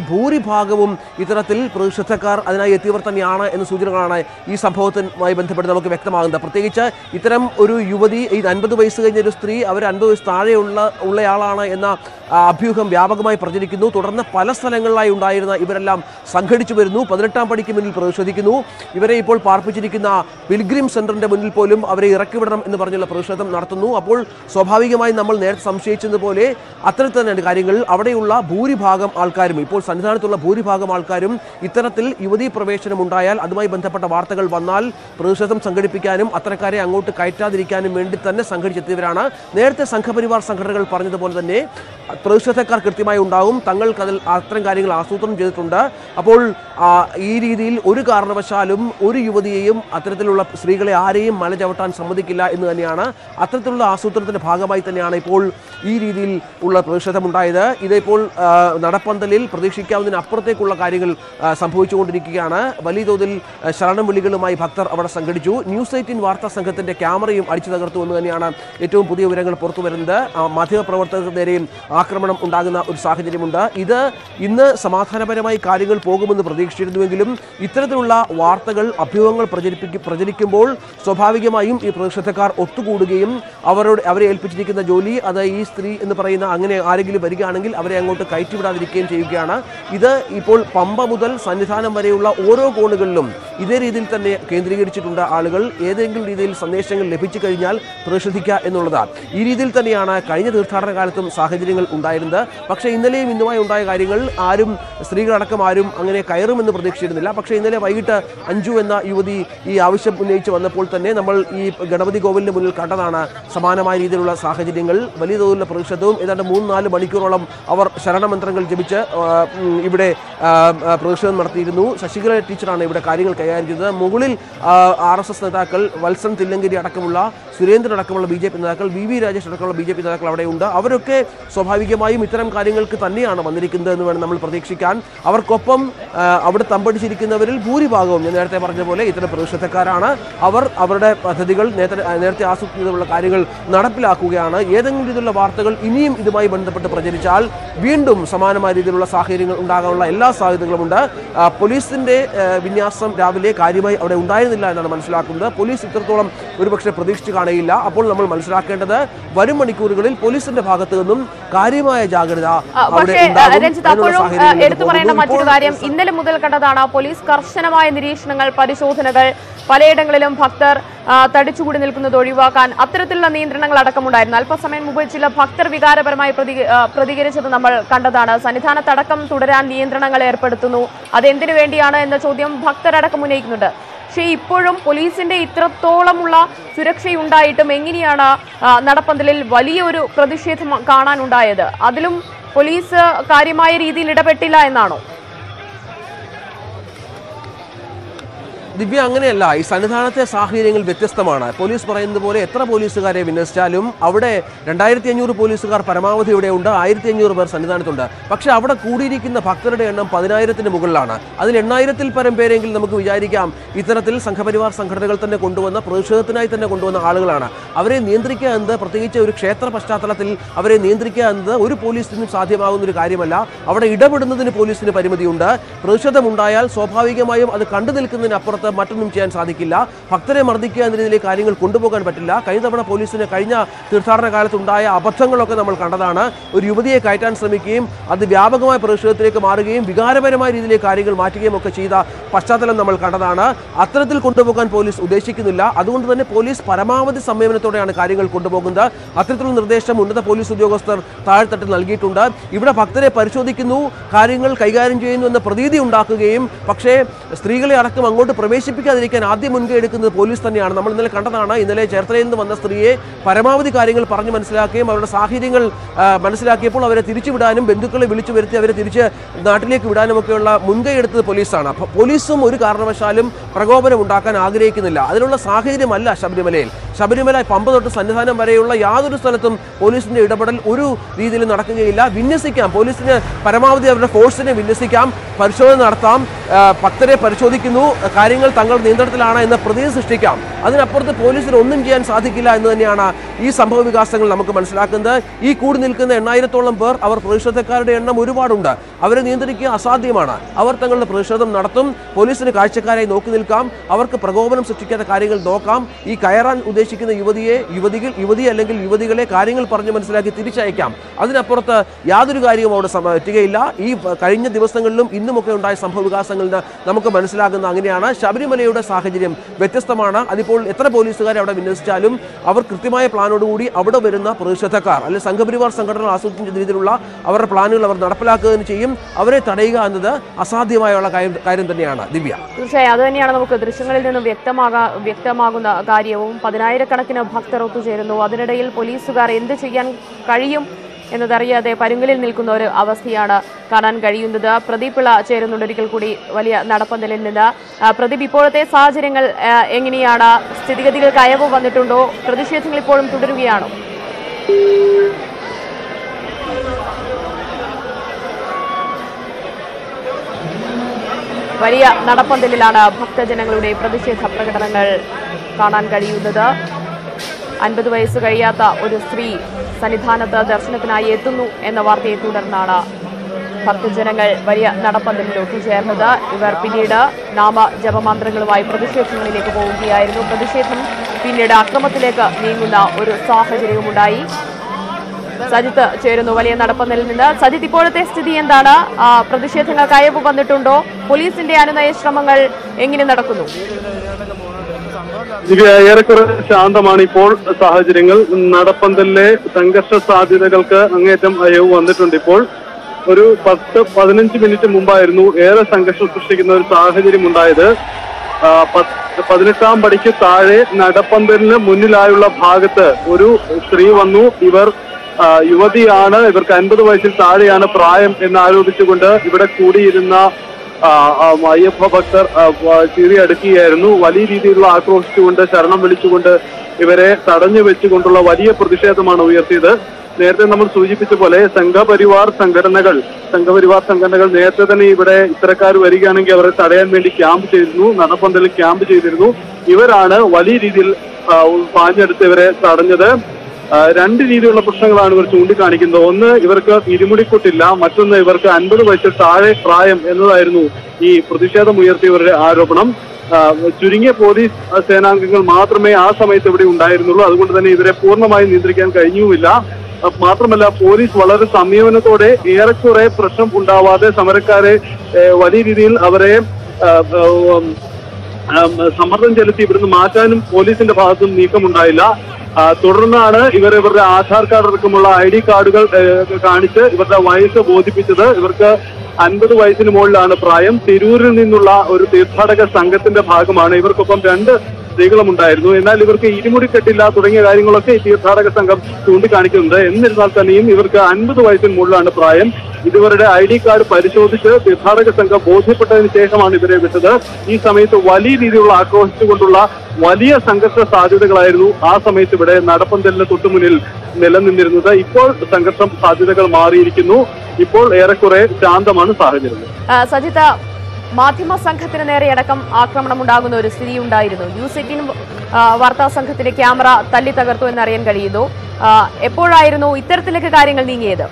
ഭൂരിഭാഗവും ഇത്തരത്തിൽ പ്രതിഷേധക്കാർ അതിനായി എത്തിയവർ തന്നെയാണ് എന്ന സൂചനകളാണ് ഈ സംഭവത്തുമായി ബന്ധപ്പെട്ട് നമുക്ക് വ്യക്തമാകുന്നത് പ്രത്യേകിച്ച് ഇത്തരം ഒരു യുവതി ഈ അൻപത് വയസ്സ് കഴിഞ്ഞ ഒരു സ്ത്രീ അവർ അൻപത് വയസ്സ് താഴെയുള്ള ഉള്ളയാളാണ് എന്ന ആ, അഭ്യൂഹം വ്യാപകമായി പ്രചരിക്കുന്നു തുടർന്ന് പല സ്ഥലങ്ങളിലായി ഉണ്ടായിരുന്ന ഇവരെല്ലാം സംഘടിച്ചു വരുന്നു പതിനെട്ടാം പടിക്ക് മുന്നിൽ പ്രതിഷേധിക്കുന്നു ഇവരെ ഇപ്പോൾ പാർപ്പിച്ചിരിക്കുന്ന പിൽഗ്രിം സെന്ററിന്റെ മുന്നിൽ പോലും അവരെ ഇറക്കിവിടണം എന്ന് പറഞ്ഞുള്ള പ്രതിഷേധം നടത്തുന്നു അപ്പോൾ സ്വാഭാവികമായും നമ്മൾ നേരത്തെ സംശയിച്ചതുപോലെ അത്തരത്തിൽ തന്നെയാണ് കാര്യങ്ങൾ അവിടെയുള്ള ഭൂരിഭാഗം ആൾക്കാരും ഇപ്പോൾ സന്നിധാനത്തുള്ള ഭൂരിഭാഗം ആൾക്കാരും ഇത്തരത്തിൽ യുവതീ പ്രവേശനം ഉണ്ടായാൽ അതുമായി ബന്ധപ്പെട്ട വാർത്തകൾ വന്നാൽ പ്രതിഷേധം സംഘടിപ്പിക്കാനും അത്തരക്കാരെ അങ്ങോട്ട് കയറ്റാതിരിക്കാനും വേണ്ടി തന്നെ സംഘടിച്ചെത്തിയവരാണ് നേരത്തെ സംഘപരിവാർ സംഘടനകൾ പറഞ്ഞതുപോലെ തന്നെ പ്രതിഷേധക്കാർ കൃത്യമായി ഉണ്ടാവും തങ്ങൾക്ക് അതിൽ അത്തരം കാര്യങ്ങൾ ആസൂത്രണം ചെയ്തിട്ടുണ്ട് അപ്പോൾ ആ, ഈ രീതിയിൽ ഒരു കാരണവശാലും ഒരു യുവതിയെയും അത്തരത്തിലുള്ള സ്ത്രീകളെ ആരെയും മല ചവിട്ടാൻ സമ്മതിക്കില്ല എന്ന് തന്നെയാണ് അത്തരത്തിലുള്ള ആസൂത്രണത്തിന്റെ ഭാഗമായി തന്നെയാണ് ഇപ്പോൾ ഈ രീതിയിൽ ഉള്ള പ്രതിഷേധമുണ്ടായത് ഇതിപ്പോൾ ആ, നടപ്പന്തലിൽ പ്രതീക്ഷിക്കാവുന്നതിന് അപ്പുറത്തേക്കുള്ള കാര്യങ്ങൾ ആ, സംഭവിച്ചുകൊണ്ടിരിക്കുകയാണ് വലിയ തോതിൽ ആ, ശരണം വിളികളുമായി ഭക്തർ അവിടെ സംഘടിച്ചു ന്യൂസ് എയ്റ്റീൻ വാർത്താ സംഘത്തിന്റെ ക്യാമറയും അടിച്ചു തകർത്തു എന്ന് തന്നെയാണ് ഏറ്റവും പുതിയ വിവരങ്ങൾ പുറത്തു വരുന്നത് ആ, മാധ്യമപ്രവർത്തകർക്ക് നേരെയും ആക്രമണം ഉണ്ടാകുന്ന ഒരു സാഹചര്യമുണ്ട് ഇത് ഇന്ന് സമാധാനപരമായി കാര്യങ്ങൾ പോകുമെന്ന് പ്രതീക്ഷിച്ചിരുന്നുവെങ്കിലും ഇത്തരത്തിലുള്ള വാർത്തകൾ അഭ്യൂഹങ്ങൾ പ്രചരിപ്പിക്കും പ്രചരിക്കുമ്പോൾ സ്വാഭാവികമായും ഈ പ്രതിഷേധക്കാർ ഒത്തുകൂടുകയും അവരോട് അവരെ ഏൽപ്പിച്ചിരിക്കുന്ന ജോലി അത് ഈ സ്ത്രീ എന്ന് പറയുന്ന അങ്ങനെ ആരെങ്കിലും വരികയാണെങ്കിൽ അവരെ അങ്ങോട്ട് കയറ്റിവിടാതിരിക്കുകയും ചെയ്യുകയാണ് ഇത് ഇപ്പോൾ പമ്പ മുതൽ സന്നിധാനം വരെയുള്ള ഓരോ കോണുകളിലും ഇതേ രീതിയിൽ തന്നെ കേന്ദ്രീകരിച്ചിട്ടുണ്ട് ആളുകൾ ഏതെങ്കിലും രീതിയിൽ സന്ദേശങ്ങൾ ലഭിച്ചു കഴിഞ്ഞാൽ പ്രതിഷേധിക്കുക എന്നുള്ളതാണ് ഈ രീതിയിൽ തന്നെയാണ് കഴിഞ്ഞ തീർത്ഥാടന കാലത്തും സാഹചര്യങ്ങൾ ഉണ്ടായിരുന്നത് പക്ഷേ ഇന്നലെയും ഇന്നുമായി ഉണ്ടായ കാര്യങ്ങൾ ആരും സ്ത്രീകളടക്കം ആരും അങ്ങനെ കയറുമെന്ന് പ്രതീക്ഷിച്ചിരുന്നില്ല പക്ഷേ ഇന്നലെ വൈകിട്ട് അഞ്ജു എന്ന യുവതി ഈ ആവശ്യം ഉന്നയിച്ച് വന്നപ്പോൾ തന്നെ നമ്മൾ ഈ ഗണപതി കോവിലിന് മുന്നിൽ കണ്ടതാണ് സമാനമായ രീതിയിലുള്ള സാഹചര്യങ്ങൾ വലിയ തോതിലുള്ള പ്രതിഷേധവും ഏതാണ്ട് മൂന്ന് നാല് മണിക്കൂറോളം അവർ ശരണമന്ത്രങ്ങൾ ജപിച്ച് ആ, ഉം, ഇവിടെ ആ, ആ, പ്രതിഷേധം നടത്തിയിരുന്നു ശശികല ടീച്ചറാണ് ഇവിടെ കാര്യങ്ങൾ കൈകാര്യം ചെയ്തത് മുകളിൽ ആർ എസ് എസ് നേതാക്കൾ വത്സൻ തില്ലങ്കേരി അടക്കമുള്ള സുരേന്ദ്രൻ അടക്കമുള്ള ബി ജെ പി നേതാക്കൾ വി വി രാജേഷ് അടക്കമുള്ള ബി ജെ പി നേതാക്കൾ അവിടെയുണ്ട് അവരൊക്കെ സ്വാഭാവികമായും ഇത്തരം കാര്യങ്ങൾക്ക് തന്നെയാണ് വന്നിരിക്കുന്നത് എന്ന് വേണം നമ്മൾ പ്രതീക്ഷിക്കാൻ അവർക്കൊപ്പം ആ, അവിടെ തമ്പടിച്ചിരിക്കുന്നവരിൽ ഭൂരിഭാഗവും ഞാൻ നേരത്തെ പറഞ്ഞ പോലെ ഇത്തരം പ്രതിഷേധക്കാരാണ് അവർ അവരുടെ പദ്ധതികൾ നേരത്തെ നേരത്തെ ആസൂത്രണം ചെയ്തുള്ള കാര്യങ്ങൾ നടപ്പിലാക്കുകയാണ് ഏതെങ്കിലും രീതിയിലുള്ള വാർത്തകൾ ഇനിയും ഇതുമായി ബന്ധപ്പെട്ട് പ്രചരിച്ചാൽ വീണ്ടും സമാനമായ രീതിയിലുള്ള സാഹചര്യങ്ങൾ ഉണ്ടാകാനുള്ള എല്ലാ സാധ്യതകളുമുണ്ട് ആ, പോലീസിന്റെ ആ, വിന്യാസം രാവിലെ കാര്യമായി അവിടെ ഉണ്ടായിരുന്നില്ല എന്നാണ് മനസ്സിലാക്കുന്നത് പോലീസ് ഇത്രത്തോളം ഒരുപക്ഷെ പ്രതീക്ഷിച്ചു കാണുകയില്ല അപ്പോൾ നമ്മൾ മനസ്സിലാക്കേണ്ടത് വരും മണിക്കൂറുകളിൽ പോലീസിന്റെ ഭാഗത്തു നിന്നും കാര്യമായ ജാഗ്രത ആ, അവിടെ പക്ഷേ ഉണ്ടാകും. രഞ്ജിത്ത് അതിനുള്ള അപ്പോഴും സാഹചര്യങ്ങളിലേക്ക് എടുത്തു പറയേണ്ട പോകുന്നു. മറ്റൊരു ഇപ്പോൾ കാര്യം ഇന്നലെ മുതൽ കണ്ടതാണ് പോലീസ് കർശനമായ നിരീക്ഷണങ്ങൾ പരിശോധനകൾ പലയിടങ്ങളിലും ഭക്തർ ആ, തടിച്ചുകൂടി നിൽക്കുന്നത് ഒഴിവാക്കാൻ അത്തരത്തിലുള്ള നിയന്ത്രണങ്ങൾ അടക്കമുണ്ടായിരുന്നു അല്പസമയം മുമ്പ് ചില ഭക്തർ വികാരപരമായി പ്രതി- ആ, പ്രതികരിച്ചത് നമ്മൾ കണ്ടതാണ് സന്നിധാനത്തടക്കം തുടരാൻ നിയന്ത്രണങ്ങൾ ഏർപ്പെടുത്തുന്നു അതെന്തിനു വേണ്ടിയാണ് എന്ന ചോദ്യം ഭക്തരടക്കം ഉന്നയിക്കുന്നുണ്ട് പക്ഷേ ഇപ്പോഴും പോലീസിന്റെ ഇത്രത്തോളമുള്ള സുരക്ഷയുണ്ടായിട്ടും എങ്ങനെയാണ് ആ, നടപ്പന്തലിൽ വലിയൊരു പ്രതിഷേധം കാണാനുണ്ടായത് അതിലും പോലീസ് കാര്യമായ രീതിയിൽ ഇടപെട്ടില്ല എന്നാണോ ദിവ്യ അങ്ങനെയല്ല ഈ സന്നിധാനത്തെ സാഹചര്യങ്ങൾ വ്യത്യസ്തമാണ് പോലീസ് പറയുന്നത് പോലെ എത്ര പോലീസുകാരെ വിന്യസിച്ചാലും അവിടെ രണ്ടായിരത്തി അഞ്ഞൂറ് പോലീസുകാർ പരമാവധി ഇവിടെ ഉണ്ട് ആയിരത്തി അഞ്ഞൂറ് പേർ സന്നിധാനത്തുണ്ട് പക്ഷെ അവിടെ കൂടിയിരിക്കുന്ന ഭക്തരുടെ എണ്ണം പതിനായിരത്തിന് മുകളിലാണ് അതിൽ എണ്ണായിരത്തിൽ പരം പേരെങ്കിലും നമുക്ക് വിചാരിക്കാം ഇത്തരത്തിൽ സംഘപരിവാർ സംഘടനകൾ തന്നെ കൊണ്ടുവന്ന പ്രതിഷേധത്തിനായി തന്നെ കൊണ്ടുവന്ന ആളുകളാണ് അവരെ നിയന്ത്രിക്കുക എന്നത് പ്രത്യേകിച്ച് ഒരു ക്ഷേത്ര പശ്ചാത്തലത്തിൽ അവരെ നിയന്ത്രിക്കുക എന്നത് ഒരു പോലീസിനും സാധ്യമാകുന്ന ഒരു കാര്യമല്ല അവിടെ ഇടപെടുന്നതിന് പോലീസിന് പരിമിതിയുണ്ട് പ്രതിഷേധമുണ്ടായാൽ സ്വാഭാവികമായും അത് കണ്ടു നിൽക്കുന്നതിനപ്പുറത്ത് മറ്റൊന്നും ചെയ്യാൻ സാധിക്കില്ല ഭക്തരെ മർദ്ദിക്കുക എന്ന രീതിയിലേക്ക് കാര്യങ്ങൾ കൊണ്ടുപോകാൻ പറ്റില്ല കഴിഞ്ഞ തവണ പോലീസിന് കഴിഞ്ഞ തീർത്ഥാടന കാലത്തുണ്ടായ അബദ്ധങ്ങളൊക്കെ നമ്മൾ കണ്ടതാണ് ഒരു യുവതിയെ കയറ്റാൻ ശ്രമിക്കുകയും അത് വ്യാപകമായ പ്രതിഷേധത്തിലേക്ക് മാറുകയും വികാരപരമായ രീതിയിലേക്ക് കാര്യങ്ങൾ മാറ്റുകയും ഒക്കെ ചെയ്ത പശ്ചാത്തലം നമ്മൾ കണ്ടതാണ് അത്തരത്തിൽ കൊണ്ടുപോകാൻ പോലീസ് ഉദ്ദേശിക്കുന്നില്ല അതുകൊണ്ട് തന്നെ പോലീസ് പരമാവധി സംയമനത്തോടെയാണ് കാര്യങ്ങൾ കൊണ്ടുപോകുന്നത് അത്തരത്തിലുള്ള നിർദ്ദേശം ഉന്നത പോലീസ് ഉദ്യോഗസ്ഥർ താഴ്ത്തട്ടിൽ നൽകിയിട്ടുണ്ട് ഇവിടെ ഭക്തരെ പരിശോധിക്കുന്നു കാര്യങ്ങൾ കൈകാര്യം ചെയ്യുന്നു എന്ന പ്രതീതി ഉണ്ടാക്കുകയും പക്ഷേ സ്ത്രീകളെ അടക്കം അങ്ങോട്ട് പ്രവേശിപ്പിക്കാതിരിക്കാൻ ആദ്യം മുൻകൈ എടുക്കുന്നത് പോലീസ് തന്നെയാണ് നമ്മൾ ഇന്നലെ കണ്ടതാണ് ഇന്നലെ ചേർത്തലയിൽ നിന്ന് വന്ന സ്ത്രീയെ പരമാവധി കാര്യങ്ങൾ പറഞ്ഞു മനസ്സിലാക്കുകയും അവരുടെ സാഹചര്യങ്ങൾ ആ, മനസ്സിലാക്കിയപ്പോൾ അവരെ തിരിച്ചുവിടാനും ബന്ധുക്കളെ വിളിച്ചു വരുത്തി അവരെ തിരിച്ച് നാട്ടിലേക്ക് വിടാനും ഒക്കെയുള്ള മുൻകൈ എടുത്തത് പോലീസാണ് അപ്പോൾ പോലീസും ഒരു കാരണവശാലും പ്രകോപനം ഉണ്ടാക്കാൻ ആഗ്രഹിക്കുന്നില്ല അതിനുള്ള സാഹചര്യമല്ല ശബരിമലയിൽ ശബരിമല പമ്പ തൊട്ട് സന്നിധാനം വരെയുള്ള യാതൊരു സ്ഥലത്തും പോലീസിന്റെ ഇടപെടൽ ഒരു രീതിയിലും നടക്കുകയില്ല വിന്യസിക്കാം പോലീസിന് പരമാവധി അവരുടെ ഫോഴ്സിനെ വിന്യസിക്കാം പരിശോധന നടത്താം ആ, ഭക്തരെ പരിശോധിക്കുന്നു കാര്യങ്ങൾ തങ്ങളുടെ നിയന്ത്രണത്തിലാണ് എന്ന പ്രതീതി സൃഷ്ടിക്കാം അതിനപ്പുറത്ത് പോലീസിന് ഒന്നും ചെയ്യാൻ സാധിക്കില്ല എന്ന് തന്നെയാണ് ഈ സംഭവ വികാസങ്ങൾ നമുക്ക് മനസ്സിലാക്കുന്നത് ഈ കൂടി നിൽക്കുന്ന എണ്ണായിരത്തോളം പേർ അവർ പ്രതിഷേധക്കാരുടെ എണ്ണം ഒരുപാടുണ്ട് അവരെ നിയന്ത്രിക്കുക അസാധ്യമാണ് അവർ തങ്ങളുടെ പ്രതിഷേധം നടത്തും പോലീസിന് കാഴ്ചക്കാരായി നോക്കി നിൽക്കാം അവർക്ക് പ്രകോപനം സൃഷ്ടിക്കാത്ത കാര്യങ്ങൾ നോക്കാം ഈ കയറാൻ ഉദ്ദേശിക്കുന്ന യുവതിയെ യുവതികൾ യുവതി അല്ലെങ്കിൽ യുവതികളെ കാര്യങ്ങൾ പറഞ്ഞു മനസ്സിലാക്കി തിരിച്ചയക്കാം അതിനപ്പുറത്ത് യാതൊരു കാര്യവും അവിടെ സമ- എത്തുകയില്ല ഈ പ- കഴിഞ്ഞ ദിവസങ്ങളിലും ഇന്നുമൊക്കെ ഉണ്ടായ സംഭവ വികാസങ്ങളിൽ നിന്ന് നമുക്ക് മനസ്സിലാകുന്ന അങ്ങനെയാണ് ശബരിമലയുടെ സാഹചര്യം വ്യത്യസ്തമാണ് അതിപ്പോൾ എത്ര പോലീസുകാരെ അവിടെ വിന്യസിച്ചാലും അവർ കൃത്യമായ പ്ലാനോടുകൂടി അവിടെ വരുന്ന പ്രതിഷേധക്കാർ അല്ലെങ്കിൽ സംഘപരിവാർ സംഘടനകൾ ആസൂത്രണം ചെയ്ത രീതിയിലുള്ള അവരുടെ പ്ലാനുകൾ അവർ നടപ്പിലാക്കുകയും ചെയ്യും അവരെ തടയുക എന്നത് അസാധ്യമായുള്ള കാര്യം കാര്യം തന്നെയാണ് ദിവ്യ തീർച്ചയായും അത് തന്നെയാണ് നമുക്ക് ദൃശ്യങ്ങളിൽ നിന്ന് വ്യക്തമാകാ വ്യക്തമാകുന്ന കാര്യവും പതിനായിരക്കണക്കിന് ഭക്തർ ഒത്തുചേരുന്നു അതിനിടയിൽ പോലീസുകാർ എന്ത് ചെയ്യാൻ കഴിയും എന്നതറിയാതെ പരുങ്ങലിൽ നിൽക്കുന്ന ഒരു അവസ്ഥയാണ് കാണാൻ കഴിയുന്നത് പ്രദീപ് പിള്ള ചേരുന്നുണ്ട് ഒരിക്കൽ കൂടി വലിയ നടപ്പന്തലിൽ നിന്ന് ആ, പ്രദീപ് ഇപ്പോഴത്തെ സാഹചര്യങ്ങൾ ആ, എങ്ങനെയാണ് സ്ഥിതിഗതികൾ കയവ് വന്നിട്ടുണ്ടോ പ്രതിഷേധങ്ങൾ ഇപ്പോഴും തുടരുകയാണോ വലിയ നടപ്പന്തലിലാണ് ഭക്തജനങ്ങളുടെ പ്രതിഷേധ പ്രകടനങ്ങൾ കാണാൻ കഴിയുന്നത് അൻപത് വയസ്സ് കഴിയാത്ത ഒരു സ്ത്രീ സന്നിധാനത്ത് ദർശനത്തിനായി എത്തുന്നു എന്ന വാർത്തയെ തുടർന്നാണ് ഭക്തജനങ്ങൾ വലിയ നടപ്പന്തലിൽ ഒത്തുചേർന്നത് ഇവർ പിന്നീട് നാമ ജപമന്ത്രങ്ങളുമായി പ്രതിഷേധങ്ങളിലേക്ക് പോവുകയായിരുന്നു പ്രതിഷേധം പിന്നീട് അക്രമത്തിലേക്ക് നീങ്ങുന്ന ഒരു സാഹചര്യവുമുണ്ടായി സജിത്ത് ചേരുന്നു വലിയ നടപ്പന്തലിൽ നിന്ന് സജിത്ത് ഇപ്പോഴത്തെ സ്ഥിതി എന്താണ് ആ, പ്രതിഷേധങ്ങൾ കയവ് വന്നിട്ടുണ്ടോ പോലീസിന്റെ അനുനയ ശ്രമങ്ങൾ എങ്ങനെ നടക്കുന്നു ദിവ്യ ഏറെക്കുറെ ശാന്തമാണ് ഇപ്പോൾ സാഹചര്യങ്ങൾ നടപ്പന്തലിലെ സംഘർഷ സാധ്യതകൾക്ക് അങ്ങേറ്റം അയവ് വന്നിട്ടുണ്ട് ഇപ്പോൾ ഒരു പത്ത് പതിനഞ്ച് മിനിറ്റ് മുമ്പായിരുന്നു ഏറെ സംഘർഷം സൃഷ്ടിക്കുന്ന ഒരു സാഹചര്യം ഉണ്ടായത് ആ, പത്ത് പതിനെട്ടാം പടിക്ക് താഴെ നടപ്പന്തലിന് മുന്നിലായുള്ള ഭാഗത്ത് ഒരു സ്ത്രീ വന്നു ഇവർ ആ, യുവതിയാണ് ഇവർക്ക് അൻപത് വയസ്സിൽ താഴെയാണ് പ്രായം എന്ന് ആരോപിച്ചുകൊണ്ട് ഇവിടെ കൂടിയിരുന്ന ആ, ആ, അയ്യപ്പ ഭക്തർ ആ, വ- ചിരിയടുക്കുകയായിരുന്നു വലിയ രീതിയിലുള്ള ആക്രോശിച്ചുകൊണ്ട് ശരണം വിളിച്ചുകൊണ്ട് ഇവരെ തടഞ്ഞു വെച്ചുകൊണ്ടുള്ള വലിയ പ്രതിഷേധമാണ് ഉയർത്തിയത് നേരത്തെ നമ്മൾ സൂചിപ്പിച്ച പോലെ സംഘപരിവാർ സംഘടനകൾ സംഘപരിവാർ സംഘടനകൾ നേരത്തെ തന്നെ ഇവിടെ ഇത്തരക്കാർ വരികയാണെങ്കിൽ അവരെ തടയാൻ വേണ്ടി ക്യാമ്പ് ചെയ്തിരുന്നു നടപ്പന്തലിൽ ക്യാമ്പ് ചെയ്തിരുന്നു ഇവരാണ് വലിയ രീതിയിൽ ആ, പാഞ്ഞെടുത്ത് ഇവരെ തടഞ്ഞത് ആ, രണ്ട് രീതിയിലുള്ള പ്രശ്നങ്ങളാണ് ഇവർ ചൂണ്ടിക്കാണിക്കുന്നത് ഒന്ന് ഇവർക്ക് ഇരുമുടിക്കൊട്ടില്ല മറ്റൊന്ന് ഇവർക്ക് അൻപത് വയസ്സിൽ താഴെ പ്രായം എന്നതായിരുന്നു ഈ പ്രതിഷേധം ഉയർത്തിയവരുടെ ആരോപണം ആ, ചുരുങ്ങിയ പോലീസ് സേനാംഗങ്ങൾ മാത്രമേ ആ സമയത്ത് ഇവിടെ ഉണ്ടായിരുന്നുള്ളൂ അതുകൊണ്ട് തന്നെ ഇവരെ പൂർണ്ണമായി നിയന്ത്രിക്കാൻ കഴിഞ്ഞുമില്ല ആ, മാത്രമല്ല പോലീസ് വളരെ സംയമനത്തോടെ ഏറെക്കുറെ പ്രശ്നം ഉണ്ടാവാതെ സമരക്കാരെ ഏ, വലിയ രീതിയിൽ അവരെ ആ, ആ, ഉം, ആം, സമ്മർദ്ദം ചെലുത്തി ഇവിടുന്ന് മാറ്റാനും പോലീസിന്റെ ഭാഗത്തും നീക്കമുണ്ടായില്ല ആ, തുടർന്നാണ് ഇവർ ഇവരുടെ ആധാർ കാർഡ് അടക്കമുള്ള ഐ ഡി കാർഡുകൾ ഏഹ്, കാണിച്ച് ഇവരുടെ വയസ്സ് ബോധിപ്പിച്ചത് ഇവർക്ക് അൻപത് വയസ്സിന് മുകളിലാണ് പ്രായം തിരൂരിൽ നിന്നുള്ള ഒരു തീർത്ഥാടക സംഘത്തിന്റെ ഭാഗമാണ് ഇവർക്കൊപ്പം രണ്ട് സ്ത്രീകളും ഉണ്ടായിരുന്നു എന്നാൽ ഇവർക്ക് ഇരുമുടി കെട്ടില്ല തുടങ്ങിയ കാര്യങ്ങളൊക്കെ ഈ തീർത്ഥാടക സംഘം ചൂണ്ടിക്കാണിക്കുന്നുണ്ട് എന്നിരുന്നാൽ തന്നെയും ഇവർക്ക് അൻപത് വയസ്സിന് മുകളിലാണ് പ്രായം ഇവരുടെ ഐ ഡി കാർഡ് പരിശോധിച്ച് തീർത്ഥാടക സംഘം ബോധ്യപ്പെട്ടതിന് ശേഷമാണ് ഇവരെ വിട്ടത് ഈ സമയത്ത് വലിയ രീതിയിലുള്ള ആക്രോശിച്ചുകൊണ്ടുള്ള വലിയ സംഘർഷ സാധ്യതകളായിരുന്നു ആ സമയത്ത് ഇവിടെ നടപ്പന്തലിന് തൊട്ടുമുന്നിൽ നിലനിന്നിരുന്നത് ഇപ്പോൾ സംഘർഷം സാധ്യതകൾ മാറിയിരിക്കുന്നു ഇപ്പോൾ ഏറെക്കുറെ ശാന്തമാണ് സാഹചര്യം ആ, സജിത്ത് മാധ്യമ സംഘത്തിന് നേരെ അടക്കം ആക്രമണം ഉണ്ടാകുന്ന ഒരു സ്ഥിതി ഉണ്ടായിരുന്നു ന്യൂസ് എയ്റ്റീൻ ആ, വാർത്താ സംഘത്തിന്റെ ക്യാമറ തല്ലി തകർത്തു എന്നറിയാൻ കഴിയുന്നു ആ, എപ്പോഴായിരുന്നു ഇത്തരത്തിലേക്ക് കാര്യങ്ങൾ നീങ്ങിയത്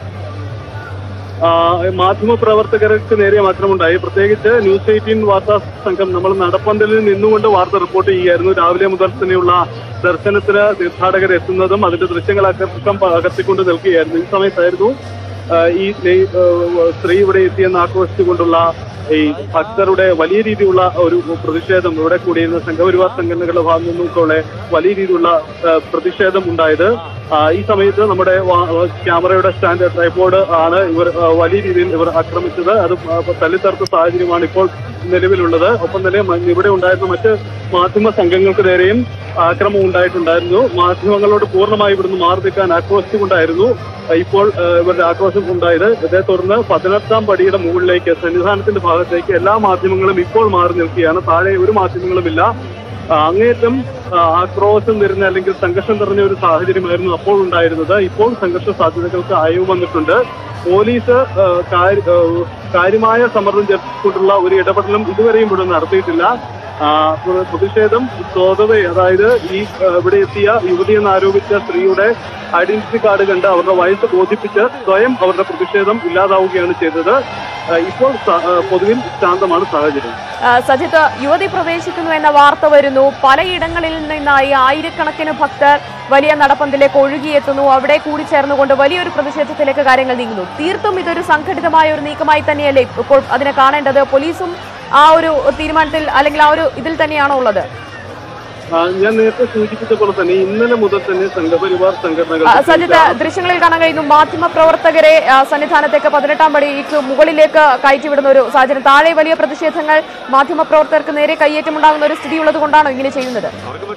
മാധ്യമ പ്രവർത്തകർക്ക് നേരെ ആക്രമണമുണ്ടായി പ്രത്യേകിച്ച് ന്യൂസ് എയ്റ്റീൻ വാർത്താ സംഘം നമ്മൾ നടപ്പന്തലിൽ നിന്നുകൊണ്ട് വാർത്ത റിപ്പോർട്ട് ചെയ്യുകയായിരുന്നു രാവിലെ മുതൽ തന്നെയുള്ള ദർശനത്തിന് തീർത്ഥാടകർ എത്തുന്നതും അതിന്റെ ദൃശ്യങ്ങൾ അക്കം അകത്തിക്കൊണ്ട് നിൽക്കുകയായിരുന്നു ഈ സമയത്തായിരുന്നു ആ, ഈ നെ- ആ, സ്ത്രീ ഇവിടെ എത്തിയെന്ന് ആക്രോശിച്ചുകൊണ്ടുള്ള ഈ ഭക്തരുടെ വലിയ രീതിയിലുള്ള ഒരു പ്രതിഷേധം ഇവിടെ കൂടിയിരുന്ന സംഘപരിവാർ സംഘടനകളുടെ ഭാഗത്തു നിന്നൊക്കെ വലിയ രീതിയിലുള്ള ആ, പ്രതിഷേധം ഉണ്ടായത് ആ, ഈ സമയത്ത് നമ്മുടെ വാ- ക്യാമറയുടെ സ്റ്റാൻഡ് ട്രൈപോഡ് ആണ് ഇവർ ആ, വലിയ രീതിയിൽ ഇവർ ആക്രമിച്ചത് അത് ആ, തല്ലിത്തറുത്ത സാഹചര്യമാണ് ഇപ്പോൾ നിലവിലുള്ളത് ഒപ്പം തന്നെ മ- ഇവിടെ ഉണ്ടായിരുന്ന മറ്റ് മാധ്യമ സംഘങ്ങൾക്ക് നേരെയും ആക്രമണം ഉണ്ടായിട്ടുണ്ടായിരുന്നു മാധ്യമങ്ങളോട് പൂർണ്ണമായി ഇവിടുന്ന് മാറി നിൽക്കാൻ ആക്രോശിച്ചുകൊണ്ടായിരുന്നു ആ, ഇപ്പോൾ ആ, ഇവരുടെ ആക്രോശം ഉണ്ടായത് ഇതേ തുടർന്ന് പതിനെട്ടാം പടിയുടെ മുകളിലേക്ക് സന്നിധാനത്തിന്റെ ഭാഗത്തേക്ക് എല്ലാ മാധ്യമങ്ങളും ഇപ്പോൾ മാറി നിൽക്കുകയാണ് താഴെ ഒരു മാധ്യമങ്ങളുമില്ല ആ, അങ്ങേറ്റം ആ, ആക്രോശം നിറഞ്ഞ അല്ലെങ്കിൽ സംഘർഷം നിറഞ്ഞ ഒരു സാഹചര്യമായിരുന്നു അപ്പോൾ ഉണ്ടായിരുന്നത് ഇപ്പോൾ സംഘർഷ സാധ്യതകൾക്ക് അയവ് വന്നിട്ടുണ്ട് പോലീസ് ആ, കാര്യ- ആ, കാര്യമായ സമ്മർദ്ദം ചെലുത്തിക്കൊണ്ടുള്ള ഒരു ഇടപെടലും ഇതുവരെയും ഇവിടെ നടത്തിയിട്ടില്ല ആ, പ്ര- പ്രതിഷേധം സ്വതവേ അതായത് ഈ ആ, ഇവിടെ എത്തിയ യുവതിയെന്ന് ആരോപിച്ച സ്ത്രീയുടെ ഐഡന്റിറ്റി കാർഡ് കണ്ട് അവരുടെ വയസ്സ് ബോധിപ്പിച്ച് സ്വയം അവരുടെ പ്രതിഷേധം ഇല്ലാതാവുകയാണ് ചെയ്തത് ആ, ഇപ്പോൾ സ- ആ, പൊതുവിൽ ശാന്തമാണ് സാഹചര്യം ആ, സജിത്ത് യുവതി പ്രവേശിക്കുന്നു എന്ന വാർത്ത വരുന്നു പലയിടങ്ങളിൽ നിന്നായി ആയിരക്കണക്കിന് ഭക്തർ വലിയ നടപ്പന്തലേക്ക് ഒഴുകിയെത്തുന്നു അവിടെ കൂടിച്ചേർന്നുകൊണ്ട് വലിയൊരു പ്രതിഷേധത്തിലേക്ക് കാര്യങ്ങൾ നീങ്ങുന്നു തീർത്തും ഇതൊരു സംഘടിതമായ ഒരു നീക്കമായി തന്നെയല്ലേ ഇപ്പോൾ അതിനെ കാണേണ്ടത് പോലീസും ആ ഒരു തീരുമാനത്തിൽ അല്ലെങ്കിൽ ആ ഒരു ഇതിൽ തന്നെയാണോ ഉള്ളത് ആ, ഞാൻ നേരത്തെ സൂചിപ്പിച്ച പോലെ തന്നെ ഇന്നലെ മുതൽ തന്നെ സംഘപരിവാർ സംഘടനകൾ ആ, സജിത്ത് ദൃശ്യങ്ങളിൽ കാണാൻ കഴിയുന്നു മാധ്യമ പ്രവർത്തകരെ ആ, സന്നിധാനത്തേക്ക് പതിനെട്ടാം പടിക്ക് മുകളിലേക്ക് കയറ്റിവിടുന്ന ഒരു സാഹചര്യം താഴെ വലിയ പ്രതിഷേധങ്ങൾ മാധ്യമ പ്രവർത്തകർക്ക് നേരെ കയ്യേറ്റമുണ്ടാകുന്ന ഒരു സ്ഥിതി ഉള്ളത് കൊണ്ടാണോ ഇങ്ങനെ ചെയ്യുന്നത്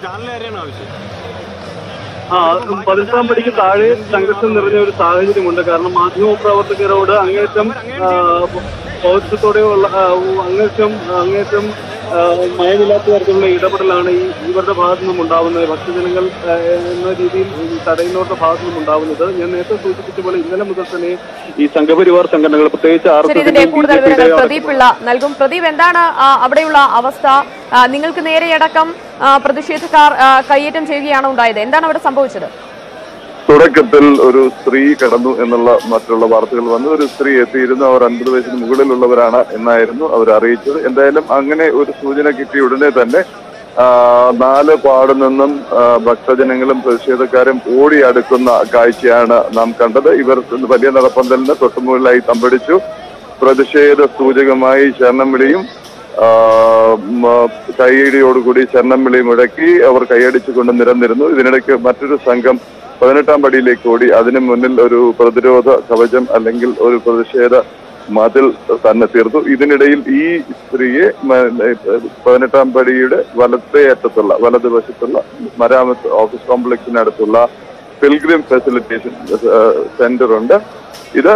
ആ പതിനെട്ടാം പടിക്ക് താഴെ സംഘർഷം നിറഞ്ഞ ഒരു സാഹചര്യമുണ്ട് കാരണം മാധ്യമ പ്രവർത്തകരോട് അങ്ങേറ്റം ആ, പൗരത്വത്തോടെയുള്ള ആ, അങ്ങേറ്റം അങ്ങേറ്റം ആ, മയമില്ലാത്ത തരത്തിലുള്ള ഇടപെടലാണ് ഈ ഇവരുടെ ഭാഗത്തു നിന്നും ഉണ്ടാവുന്നത് ഭക്തജനങ്ങൾ ആ, എന്ന രീതിയിൽ ഈ തടയുന്നവരുടെ ഭാഗത്തു നിന്നും ഉണ്ടാവുന്നത് ഞാൻ നേരത്തെ സൂചിപ്പിച്ച പോലെ ഇന്നലെ മുതൽ തന്നെ ഈ സംഘപരിവാർ സംഘടനകൾ പ്രത്യേകിച്ച് ആർ ശരി ഇതിന്റെ കൂടുതൽ വിവരങ്ങൾ പ്രദീപ് പിള്ള നൽകും പ്രദീപ് എന്താണ് ആ, അവിടെയുള്ള അവസ്ഥ ആ, നിങ്ങൾക്ക് നേരെയടക്കം ആ, പ്രതിഷേധക്കാർ ആ, കയ്യേറ്റം ചെയ്യുകയാണോ ഉണ്ടായത് എന്താണ് അവിടെ സംഭവിച്ചത് തുടക്കത്തിൽ ഒരു സ്ത്രീ കടന്നു എന്നുള്ള മറ്റുള്ള വാർത്തകൾ വന്നു ഒരു സ്ത്രീ എത്തിയിരുന്നു അവർ അൻപത് വയസ്സിന് മുകളിലുള്ളവരാണ് എന്നായിരുന്നു അവർ അറിയിച്ചത് എന്തായാലും അങ്ങനെ ഒരു സൂചന കിട്ടിയ ഉടനെ തന്നെ ആ, നാല് പാട് നിന്നും ആ, ഭക്തജനങ്ങളും പ്രതിഷേധക്കാരും ഓടി അടുക്കുന്ന കാഴ്ചയാണ് നാം കണ്ടത് ഇവർ വലിയ നടപ്പന്തലിന് തൊട്ടുമുകളിലായി തമ്പടിച്ചു പ്രതിഷേധ സൂചകമായി ശരണം വിളിയും ആ, മ, കൈയടിയോടുകൂടി ശരണം വിളി മുഴക്കി അവർ കൈയടിച്ചുകൊണ്ട് നിരന്നിരുന്നു ഇതിനിടയ്ക്ക് മറ്റൊരു സംഘം പതിനെട്ടാം പടിയിലേക്ക് ഓടി അതിനു മുന്നിൽ ഒരു പ്രതിരോധ കവചം അല്ലെങ്കിൽ ഒരു പ്രതിഷേധ മതിൽ തന്നെ തീർത്തു ഇതിനിടയിൽ ഈ സ്ത്രീയെ മ- പതിനെട്ടാം പടിയുടെ വലത്തേ അറ്റത്തുള്ള വലതുവശത്തുള്ള മരാമത്ത് ഓഫീസ് കോംപ്ലക്സിനടുത്തുള്ള പിൽഗ്രിം ഫെസിലിറ്റേഷൻ സെന്റർ ഉണ്ട് ഇത്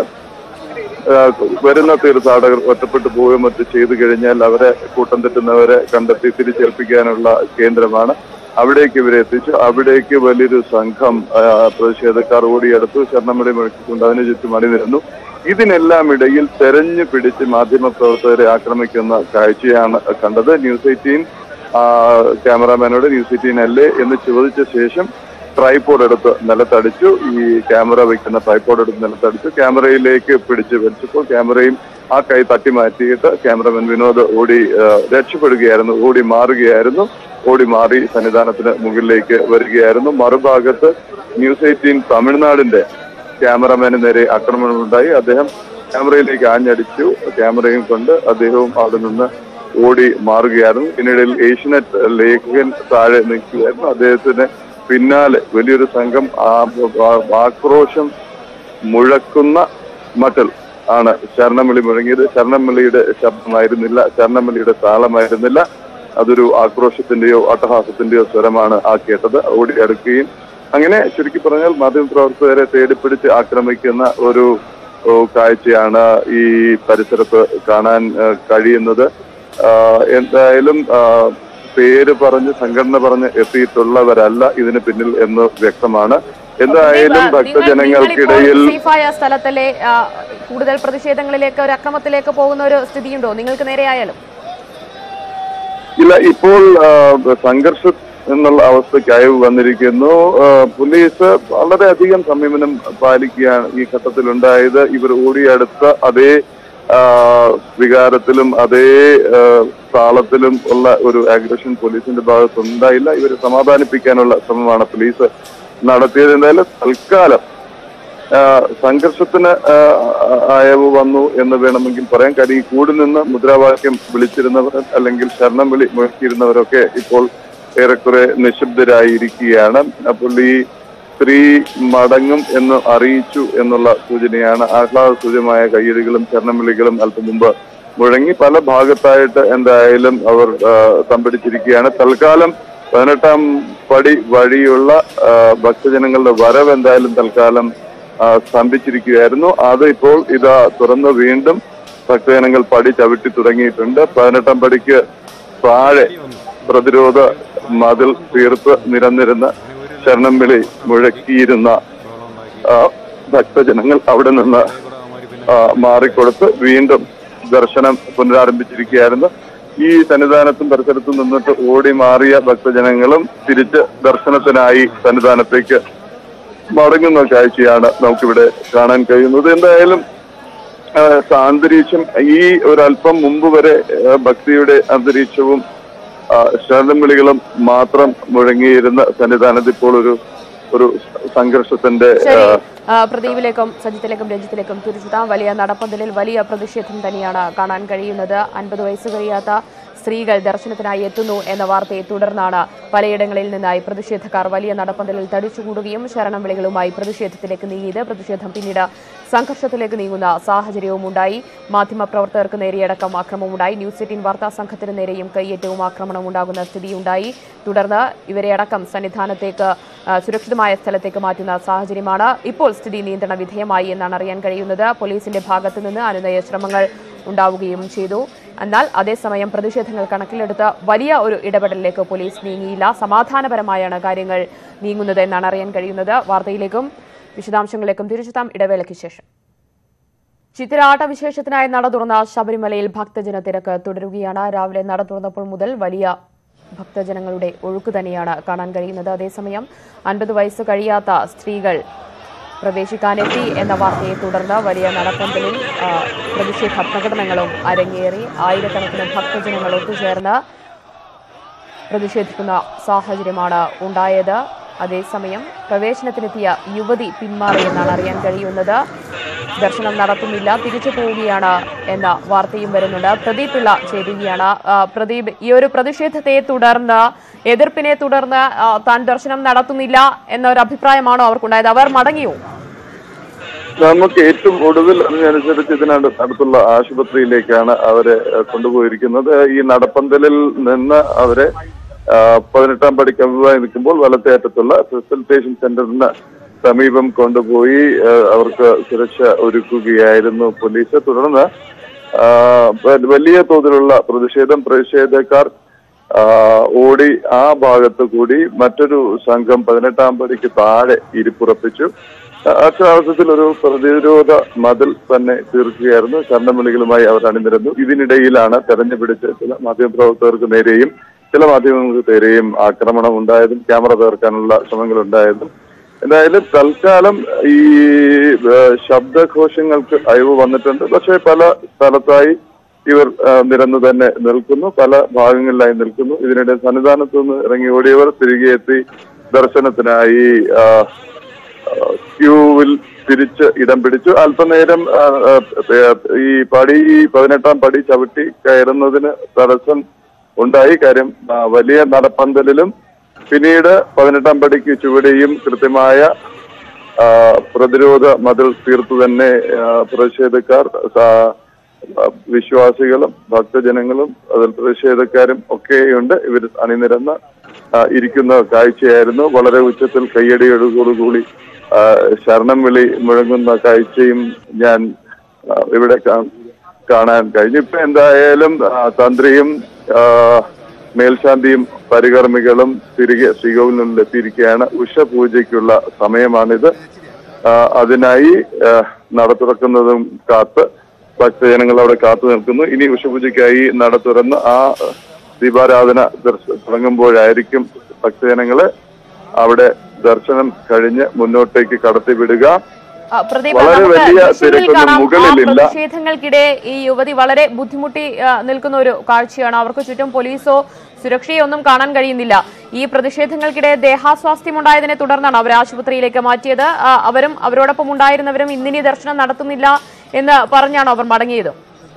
ആഹ് വരുന്ന തീർത്ഥാടകർ ഒറ്റപ്പെട്ടു പോവുകയും മറ്റ് ചെയ്തു കഴിഞ്ഞാൽ അവരെ കൂട്ടം തെറ്റുന്നവരെ കണ്ടെത്തി തിരിച്ചേൽപ്പിക്കാനുള്ള കേന്ദ്രമാണ് അവിടേക്ക് ഇവരെ എത്തിച്ചു അവിടേക്ക് വലിയൊരു സംഘം ആഹ് പ്രതിഷേധക്കാർ ഓടിയെടുത്തു ശരണമടി മുഴക്കിക്കൊണ്ട് അതിനു ചുറ്റും അണിനിരുന്നു ഇതിനെല്ലാം ഇടയിൽ തെരഞ്ഞു പിടിച്ച് മാധ്യമപ്രവർത്തകരെ ആക്രമിക്കുന്ന കാഴ്ചയാണ് കണ്ടത് ന്യൂസ് എയ്റ്റീൻ ക്യാമറാമാനോട് ന്യൂസ് എയ്റ്റീൻ അല്ലേ എന്ന് ചോദിച്ച ശേഷം ട്രൈപോഡ് എടുത്ത് നിലത്തടിച്ചു ഈ ക്യാമറ വെക്കുന്ന ട്രൈപോഡ് എടുത്ത് നിലത്തടിച്ചു ക്യാമറയിലേക്ക് പിടിച്ച് വലിച്ചപ്പോൾ ക്യാമറയും ആ കൈ തട്ടി മാറ്റിയിട്ട് ക്യാമറമാൻ വിനോദ് ഓടി ആ, രക്ഷപ്പെടുകയായിരുന്നു ഓടി മാറുകയായിരുന്നു ഓടി മാറി സന്നിധാനത്തിന് മുകളിലേക്ക് വരികയായിരുന്നു മറുഭാഗത്ത് ന്യൂസ് എയ്റ്റീൻ തമിഴ്നാടിന്റെ ക്യാമറമാന് നേരെ ആക്രമണമുണ്ടായി അദ്ദേഹം ക്യാമറയിലേക്ക് ആഞ്ഞടിച്ചു ക്യാമറയും കൊണ്ട് അദ്ദേഹവും അവിടെ നിന്ന് ഓടി മാറുകയായിരുന്നു ഇതിനിടയിൽ ഏഷ്യനെറ്റ് ലേഖകൻ താഴെ നിൽക്കുകയായിരുന്നു അദ്ദേഹത്തിന് പിന്നാലെ വലിയൊരു സംഘം ആ- ആ- ആക്രോശം മുഴക്കുന്ന മട്ടിൽ ആണ് ശരണമിളി മുഴങ്ങിയത് ശരണമിളിയുടെ ശബ്ദമായിരുന്നില്ല ശരണമിളിയുടെ താളമായിരുന്നില്ല അതൊരു ആക്രോശത്തിന്റെയോ അട്ടഹാസത്തിന്റെയോ സ്വരമാണ് ആ കേട്ടത് ഓടി അടുക്കുകയും അങ്ങനെ ചുരുക്കി പറഞ്ഞാൽ മാധ്യമപ്രവർത്തകരെ തേടിപ്പിടിച്ച് ആക്രമിക്കുന്ന ഒരു ഓ, കാഴ്ചയാണ് ഈ പരിസരത്ത് കാണാൻ ആ, കഴിയുന്നത് ആ, എന്തായാലും ആ, പേര് പറഞ്ഞ് സംഘടന പറഞ്ഞ് എത്തിയിട്ടുള്ളവരല്ല ഇതിന് പിന്നിൽ എന്ന് വ്യക്തമാണ് എന്തായാലും ഭക്തജനങ്ങൾക്കിടയിൽ സേഫായ സ്ഥലത്തിലെ ആ, കൂടുതൽ പ്രതിഷേധങ്ങളിലേക്ക് ഒരു അക്രമത്തിലേക്ക് പോകുന്ന ഒരു സ്ഥിതിയുണ്ടോ നിങ്ങൾക്ക് നേരെയായാലും ഇല്ല ഇപ്പോൾ ആ, സംഘർഷം എന്നുള്ള അവസ്ഥയ്ക്ക് അയവ് വന്നിരിക്കുന്നു ആ, പോലീസ് വളരെയധികം സംയമനം പാലിക്കുകയാണ് ഈ ഘട്ടത്തിലുണ്ടായത് ഇവർ ഓടിയടുത്ത അതേ ആ, വികാരത്തിലും അതേ ആ, താളത്തിലും ഉള്ള ഒരു ആഗ്രഷൻ പോലീസിന്റെ ഭാഗത്ത് ഉണ്ടായില്ല ഇവരെ സമാധാനിപ്പിക്കാനുള്ള ശ്രമമാണ് പോലീസ് നടത്തിയത് എന്തായാലും തൽക്കാലം ആ, സംഘർഷത്തിന് ആ, അയവ് വന്നു എന്ന് വേണമെങ്കിൽ പറയാം കാര്യം ഈ കൂടി നിന്ന് മുദ്രാവാക്യം വിളിച്ചിരുന്നവർ അല്ലെങ്കിൽ ശരണം വിളി മുഴക്കിയിരുന്നവരൊക്കെ ഇപ്പോൾ ഏറെക്കുറെ നിശബ്ദരായിരിക്കുകയാണ് അപ്പോൾ ഈ സ്ത്രീ മടങ്ങും എന്ന് അറിയിച്ചു എന്നുള്ള സൂചനയാണ് ആഹ്ലാദ സൂചമായ കയ്യടികളും ശരണവിളികളും അല്പം മുമ്പ് മുഴങ്ങി പല ഭാഗത്തായിട്ട് എന്തായാലും അവർ ആ, തമ്പടിച്ചിരിക്കുകയാണ് തൽക്കാലം പതിനെട്ടാം പടി വഴിയുള്ള ആ, ഭക്തജനങ്ങളുടെ വരവ് എന്തായാലും തൽക്കാലം ആ, സ്തംഭിച്ചിരിക്കുകയായിരുന്നു അത് ഇപ്പോൾ ഇതാ തുറന്ന് വീണ്ടും ഭക്തജനങ്ങൾ പടി ചവിട്ടി തുടങ്ങിയിട്ടുണ്ട് പതിനെട്ടാം പടിക്ക് താഴെ പ്രതിരോധ മതിൽ തീർത്ത് നിരന്നിരുന്ന ശരണം വിളി മുഴക്കിയിരുന്ന ആ, ഭക്തജനങ്ങൾ അവിടെ നിന്ന് ആ, മാറിക്കൊടുത്ത് വീണ്ടും ദർശനം പുനരാരംഭിച്ചിരിക്കുകയായിരുന്നു ഈ സന്നിധാനത്തും പരിസരത്തും നിന്നിട്ട് ഓടി മാറിയ ഭക്തജനങ്ങളും തിരിച്ച് ദർശനത്തിനായി സന്നിധാനത്തേക്ക് മടങ്ങുന്ന കാഴ്ചയാണ് നമുക്കിവിടെ കാണാൻ കഴിയുന്നത് എന്തായാലും ആ, അന്തരീക്ഷം ഈ ഒരല്പം മുമ്പ് വരെ ആ, ഭക്തിയുടെ അന്തരീക്ഷവും ആ, ശരണം വിളികളും മാത്രം മുഴങ്ങിയിരുന്ന സന്നിധാനത്ത് ഇപ്പോൾ ഒരു ഒരു സംഘർഷത്തിന്റെ ശരി ആ, ആ, പ്രദീപിലേക്കും സജിത്തിലേക്കും രഞ്ജിത്തിലേക്കും തിരിച്ചെത്താം വലിയ നടപ്പന്തലിൽ വലിയ പ്രതിഷേധം തന്നെയാണ് കാണാൻ കഴിയുന്നത് അൻപത് വയസ്സ് കഴിയാത്ത സ്ത്രീകൾ ദർശനത്തിനായി എത്തുന്നു എന്ന വാർത്തയെ തുടർന്നാണ് പലയിടങ്ങളിൽ നിന്നായി പ്രതിഷേധക്കാർ വലിയ നടപ്പന്തലിൽ തടിച്ചുകൂടുകയും ശരണം വിളികളുമായി പ്രതിഷേധത്തിലേക്ക് നീങ്ങിയത് പ്രതിഷേധം പിന്നീട് സംഘർഷത്തിലേക്ക് നീങ്ങുന്ന സാഹചര്യവും ഉണ്ടായി മാധ്യമപ്രവർത്തകർക്ക് നേരെയടക്കം ആക്രമണമുണ്ടായി ന്യൂസ് എയ്റ്റീൻ വാർത്താ സംഘത്തിന് നേരെയും കയ്യേറ്റവും ആക്രമണവും ഉണ്ടാകുന്ന സ്ഥിതിയുണ്ടായി തുടർന്ന് ഇവരെ അടക്കം സന്നിധാനത്തേക്ക് ആ, സുരക്ഷിതമായ സ്ഥലത്തേക്ക് മാറ്റുന്ന സാഹചര്യമാണ് ഇപ്പോൾ സ്ഥിതി നിയന്ത്രണ വിധേയമായി എന്നാണ് അറിയാൻ കഴിയുന്നത് പോലീസിന്റെ ഭാഗത്തു നിന്ന് അനുനയ ശ്രമങ്ങൾ ഉണ്ടാവുകയും ചെയ്തു എന്നാൽ അതേസമയം പ്രതിഷേധങ്ങൾ കണക്കിലെടുത്ത് വലിയ ഒരു ഇടപെടലിലേക്ക് പോലീസ് നീങ്ങിയില്ല സമാധാനപരമായാണ് കാര്യങ്ങൾ നീങ്ങുന്നത് എന്നാണ് അറിയാൻ കഴിയുന്നത് വാർത്തയിലേക്കും വിശദാംശങ്ങളിലേക്കും തിരിച്ചെത്താം ഇടവേളയ്ക്ക് ശേഷം ചിത്തിരാട്ട വിശേഷത്തിനായി നട തുറന്ന ശബരിമലയിൽ ഭക്തജന തിരക്ക് തുടരുകയാണ് രാവിലെ നട തുറന്നപ്പോൾ മുതൽ വലിയ ഭക്തജനങ്ങളുടെ ഒഴുക്ക് തന്നെയാണ് കാണാൻ കഴിയുന്നത് അതേസമയം അൻപത് വയസ്സ് കഴിയാത്ത സ്ത്രീകൾ പ്രവേശിക്കാനെത്തി എന്ന വാർത്തയെ തുടർന്ന് വലിയ നടപ്പന്തലിൽ ആ, പ്രതിഷേധ പ്രകടനങ്ങളും അരങ്ങേറി ആയിരക്കണക്കിന് ഭക്തജനങ്ങൾ ഒത്തുചേർന്ന് പ്രതിഷേധിക്കുന്ന സാഹചര്യമാണ് ഉണ്ടായത് അതേസമയം പ്രവേശനത്തിനെത്തിയ യുവതി പിന്മാറിയെന്നാണ് അറിയാൻ കഴിയുന്നത് ദർശനം നടത്തുന്നില്ല തിരിച്ചു പോവുകയാണ് എന്ന വാർത്തയും വരുന്നുണ്ട് പ്രദീപ് പിള്ള ചേരുകയാണ് ആ, പ്രദീപ് ഈ ഒരു പ്രതിഷേധത്തെ തുടർന്ന് എതിർപ്പിനെ തുടർന്ന് ആ, താൻ ദർശനം നടത്തുന്നില്ല എന്നൊരു അഭിപ്രായമാണോ അവർക്കുണ്ടായത് അവർ മടങ്ങിയോ നമുക്ക് ഏറ്റവും ഒടുവിൽ അതിനനുസരിച്ച് ഇതിനടു അടുത്തുള്ള ആശുപത്രിയിലേക്കാണ് അവരെ ഏഹ്, കൊണ്ടുപോയിരിക്കുന്നത് ഈ നടപ്പന്തലിൽ നിന്ന് അവരെ ആ, പതിനെട്ടാം പടിക്ക് അഭിപ്രായം നിൽക്കുമ്പോൾ വലത്തേ അറ്റത്തുള്ള ഫെസിലിറ്റേഷൻ സെന്ററിന് സമീപം കൊണ്ടുപോയി ഏഹ്, അവർക്ക് സുരക്ഷ ഒരുക്കുകയായിരുന്നു പോലീസ് തുടർന്ന് ആ, വ- വലിയ തോതിലുള്ള പ്രതിഷേധം പ്രതിഷേധക്കാർ ആ, ഓടി ആ ഭാഗത്ത് കൂടി മറ്റൊരു സംഘം പതിനെട്ടാം പടിക്ക് താഴെ ഇരിപ്പുറപ്പിച്ചു അക്ഷരാർത്ഥത്തിൽ ഒരു പ്രതിരോധ മതിൽ തന്നെ തീർക്കുകയായിരുന്നു ശരണവിളികളുമായി അവർ അണിനിരന്നു ഇതിനിടയിലാണ് തെരഞ്ഞു പിടിച്ച് ചില മാധ്യമപ്രവർത്തകർക്ക് നേരെയും ചില മാധ്യമങ്ങൾക്ക് നേരെയും ആക്രമണം ഉണ്ടായതും ക്യാമറ തകർക്കാനുള്ള ശ്രമങ്ങൾ ഉണ്ടായതും എന്തായാലും തൽക്കാലം ഈ ഏഹ്, ശബ്ദഘോഷങ്ങൾക്ക് അയവ് വന്നിട്ടുണ്ട് പക്ഷേ പല സ്ഥലത്തായി ഇവർ ആ, നിരന്നു തന്നെ നിൽക്കുന്നു പല ഭാഗങ്ങളിലായി നിൽക്കുന്നു ഇതിനിടെ സന്നിധാനത്തു നിന്ന് ഇറങ്ങി ഓടിയവർ തിരികെ എത്തി ദർശനത്തിനായി ആ, ആ, ക്യൂവിൽ തിരിച്ച് ഇടം പിടിച്ചു അല്പനേരം ആ, ആ, ഈ പടി പതിനെട്ടാം പടി ചവിട്ടി കയറുന്നതിന് തടസ്സം ഉണ്ടായി കാര്യം ആ, വലിയ നടപ്പന്തലിലും പിന്നീട് പതിനെട്ടാം പടിക്ക് ചുവടെയും കൃത്യമായ ആ, പ്രതിരോധ മതിൽ തീർത്തു തന്നെ ആ, പ്രതിഷേധക്കാർ സാ- ആ, വിശ്വാസികളും ഭക്തജനങ്ങളും അതിൽ പ്രതിഷേധക്കാരും ഒക്കെയുണ്ട് ഇവർ അണിനിരന്ന് ആ, ഇരിക്കുന്ന കാഴ്ചയായിരുന്നു വളരെ ഉച്ചത്തിൽ കയ്യടിയോടുകൂടി ആ, ശരണം വിളി മുഴങ്ങുന്ന കാഴ്ചയും ഞാൻ ആ, ഇവിടെ കാ- കാണാൻ കഴിഞ്ഞു ഇപ്പൊ എന്തായാലും ആ, തന്ത്രിയും ആ, മേൽശാന്തിയും പരികർമ്മികളും തിരികെ ശ്രീകോവിലിൽ എത്തിയിരിക്കുകയാണ് ഉഷപൂജയ്ക്കുള്ള സമയമാണിത് ആ, അതിനായി ആ, നട തുറക്കുന്നതും കാത്ത് ഭക്തജനങ്ങൾ അവിടെ കാത്തു നിൽക്കുന്നു ഇനി ഉഷപൂജയ്ക്കായി നട തുറന്ന് ആ ദീപാരാധന ദർശ- തുടങ്ങുമ്പോഴായിരിക്കും ഭക്തജനങ്ങളെ അവിടെ ദർശനം കഴിഞ്ഞ് മുന്നോട്ടേക്ക് കടത്തിവിടുക ആ, പ്രദീപ് വളരെ നമുക്ക് വലിയ ദൃശ്യങ്ങളിൽ തിരക്കൊന്നും കാണാം. ആ മുകളിലില്ല. പ്രതിഷേധങ്ങൾക്കിടെ ഈ യുവതി വളരെ ബുദ്ധിമുട്ടി ആ, നിൽക്കുന്ന ഒരു കാഴ്ചയാണ് അവർക്ക് ചുറ്റും പോലീസോ സുരക്ഷയോ ഒന്നും കാണാൻ കഴിയുന്നില്ല ഈ പ്രതിഷേധങ്ങൾക്കിടെ ദേഹാസ്വാസ്ഥ്യം ഉണ്ടായതിനെ തുടർന്നാണ് അവരെ ആശുപത്രിയിലേക്ക് മാറ്റിയത് ആ, അവരും അവരോടൊപ്പം ഉണ്ടായിരുന്നവരും ഇന്നിനി ദർശനം നടത്തുന്നില്ല എന്ന് പറഞ്ഞാണോ അവർ മടങ്ങിയത്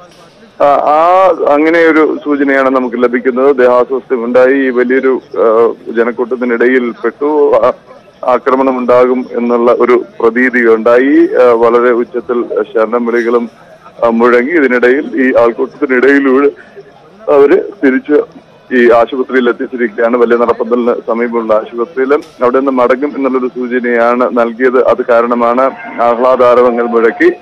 ആ ആ അങ്ങനെ ഒരു സൂചനയാണ് നമുക്ക് ലഭിക്കുന്നത് ദേഹാസ്വാസ്ഥ്യം ഉണ്ടായി ഈ വലിയൊരു ആ, ജനക്കൂട്ടത്തിനിടയിൽ പെട്ടു ആ, ആക്രമണം ഉണ്ടാകും എന്നുള്ള ഒരു പ്രതീതി ഉണ്ടായി ആ, വളരെ ഉച്ചത്തിൽ ശരണം വിളികളും ആ, മുഴങ്ങി ഇതിനിടയിൽ ഈ ആൾക്കൂട്ടത്തിനിടയിലൂടെ അവര് തിരിച്ച് ഈ ആശുപത്രിയിൽ എത്തിച്ചിരിക്കുകയാണ് വലിയ നടപ്പന്തലിന് സമീപമുള്ള ആശുപത്രിയിൽ അവിടെ നിന്ന് മടങ്ങും എന്നുള്ളൊരു സൂചനയാണ് നൽകിയത് അത് കാരണമാണ് ആഹ്ലാദാരവങ്ങൾ മുഴക്കി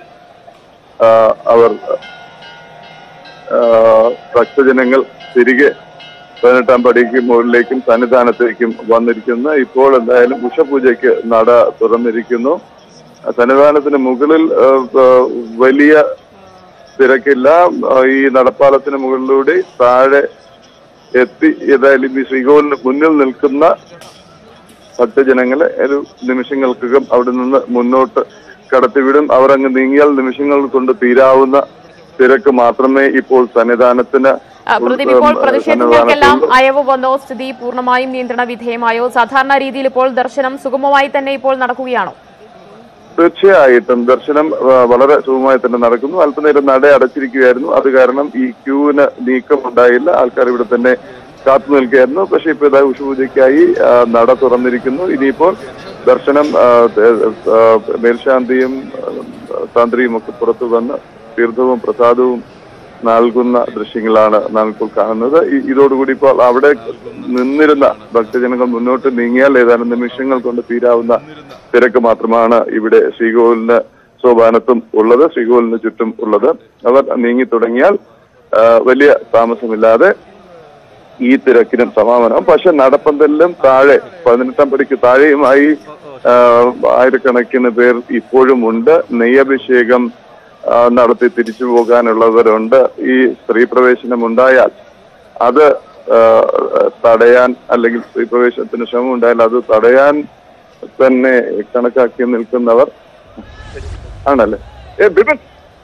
ആ, അവർ ആ, ഭക്തജനങ്ങൾ തിരികെ പതിനെട്ടാം പടിക്ക് മുകളിലേക്കും സന്നിധാനത്തേക്കും വന്നിരിക്കുന്നു ഇപ്പോൾ എന്തായാലും ഉഷപൂജയ്ക്ക് നട തുറന്നിരിക്കുന്നു സന്നിധാനത്തിന് മുകളിൽ ആ, ആ, വലിയ തിരക്കില്ല ആ, ഈ നടപ്പാലത്തിന് മുകളിലൂടെ താഴെ എത്തി ഏതായാലും ഈ ശ്രീകോവിലിന് മുന്നിൽ നിൽക്കുന്ന ഭക്തജനങ്ങളെ ഒരു നിമിഷങ്ങൾക്കകം അവിടെ നിന്ന് മുന്നോട്ട് കടത്തിവിടും അവർ അങ്ങ് നീങ്ങിയാൽ നിമിഷങ്ങൾ കൊണ്ട് തീരാവുന്ന തിരക്ക് മാത്രമേ ഇപ്പോൾ സന്നിധാനത്തിന് ആ, പ്രദീപ് ഇപ്പോൾ പ്രതിഷേധങ്ങൾക്കെല്ലാം അയവ് വന്നോ സ്ഥിതി പൂർണ്ണമായും നിയന്ത്രണ വിധേയമായോ സാധാരണ രീതിയിൽ ഇപ്പോൾ ദർശനം സുഗമമായി തന്നെ ഇപ്പോൾ നടക്കുകയാണോ തീർച്ചയായിട്ടും ദർശനം ആ, വളരെ സുഗമമായി തന്നെ നടക്കുന്നു അല്പനേരം നട അടച്ചിരിക്കുകയായിരുന്നു അത് കാരണം ഈ ക്യൂവിന് നീക്കം ഉണ്ടായില്ല ആൾക്കാർ ഇവിടെ തന്നെ കാത്തു നിൽക്കുകയായിരുന്നു പക്ഷെ ഇപ്പൊ ഇതാ ഉഷപൂജയ്ക്കായി ആ, നട തുറന്നിരിക്കുന്നു ഇനിയിപ്പോൾ ദർശനം ആ, ത- ആ, മേൽശാന്തിയും ആ, തന്ത്രിയും ഒക്കെ പുറത്തു വന്ന് തീർത്ഥവും പ്രസാദവും നൽകുന്ന ദൃശ്യങ്ങളാണ് നാം ഇപ്പോൾ കാണുന്നത് ഈ- ഇതോടുകൂടി ഇപ്പോൾ അവിടെ നിന്നിരുന്ന ഭക്തജനങ്ങൾ മുന്നോട്ട് നീങ്ങിയാൽ ഏതാനും നിമിഷങ്ങൾ കൊണ്ട് തീരാവുന്ന തിരക്ക് മാത്രമാണ് ഇവിടെ ശ്രീകോവിലിന് സോപാനത്തും ഉള്ളത് ശ്രീകോവിലിന് ചുറ്റും ഉള്ളത് അവർ നീങ്ങി തുടങ്ങിയാൽ ആ, വലിയ താമസമില്ലാതെ ഈ തിരക്കിനും സമാപനം പക്ഷെ നടപ്പന്തലിലും താഴെ പതിനെട്ടാം പടിക്ക് താഴെയുമായി ആ, ആയിരക്കണക്കിന് പേർ ഇപ്പോഴും ഉണ്ട് നെയ്യഭിഷേകം ആ, നടത്തി തിരിച്ചു പോകാനുള്ളവരുണ്ട് ഈ സ്ത്രീ പ്രവേശനം ഉണ്ടായാൽ അത് ആ, തടയാൻ അല്ലെങ്കിൽ സ്ത്രീ പ്രവേശനത്തിന് ശ്രമം ഉണ്ടായാൽ അത് തടയാൻ തന്നെ കണക്കാക്കി നിൽക്കുന്നവർ ആണല്ലേ ഏ ബിപിൻ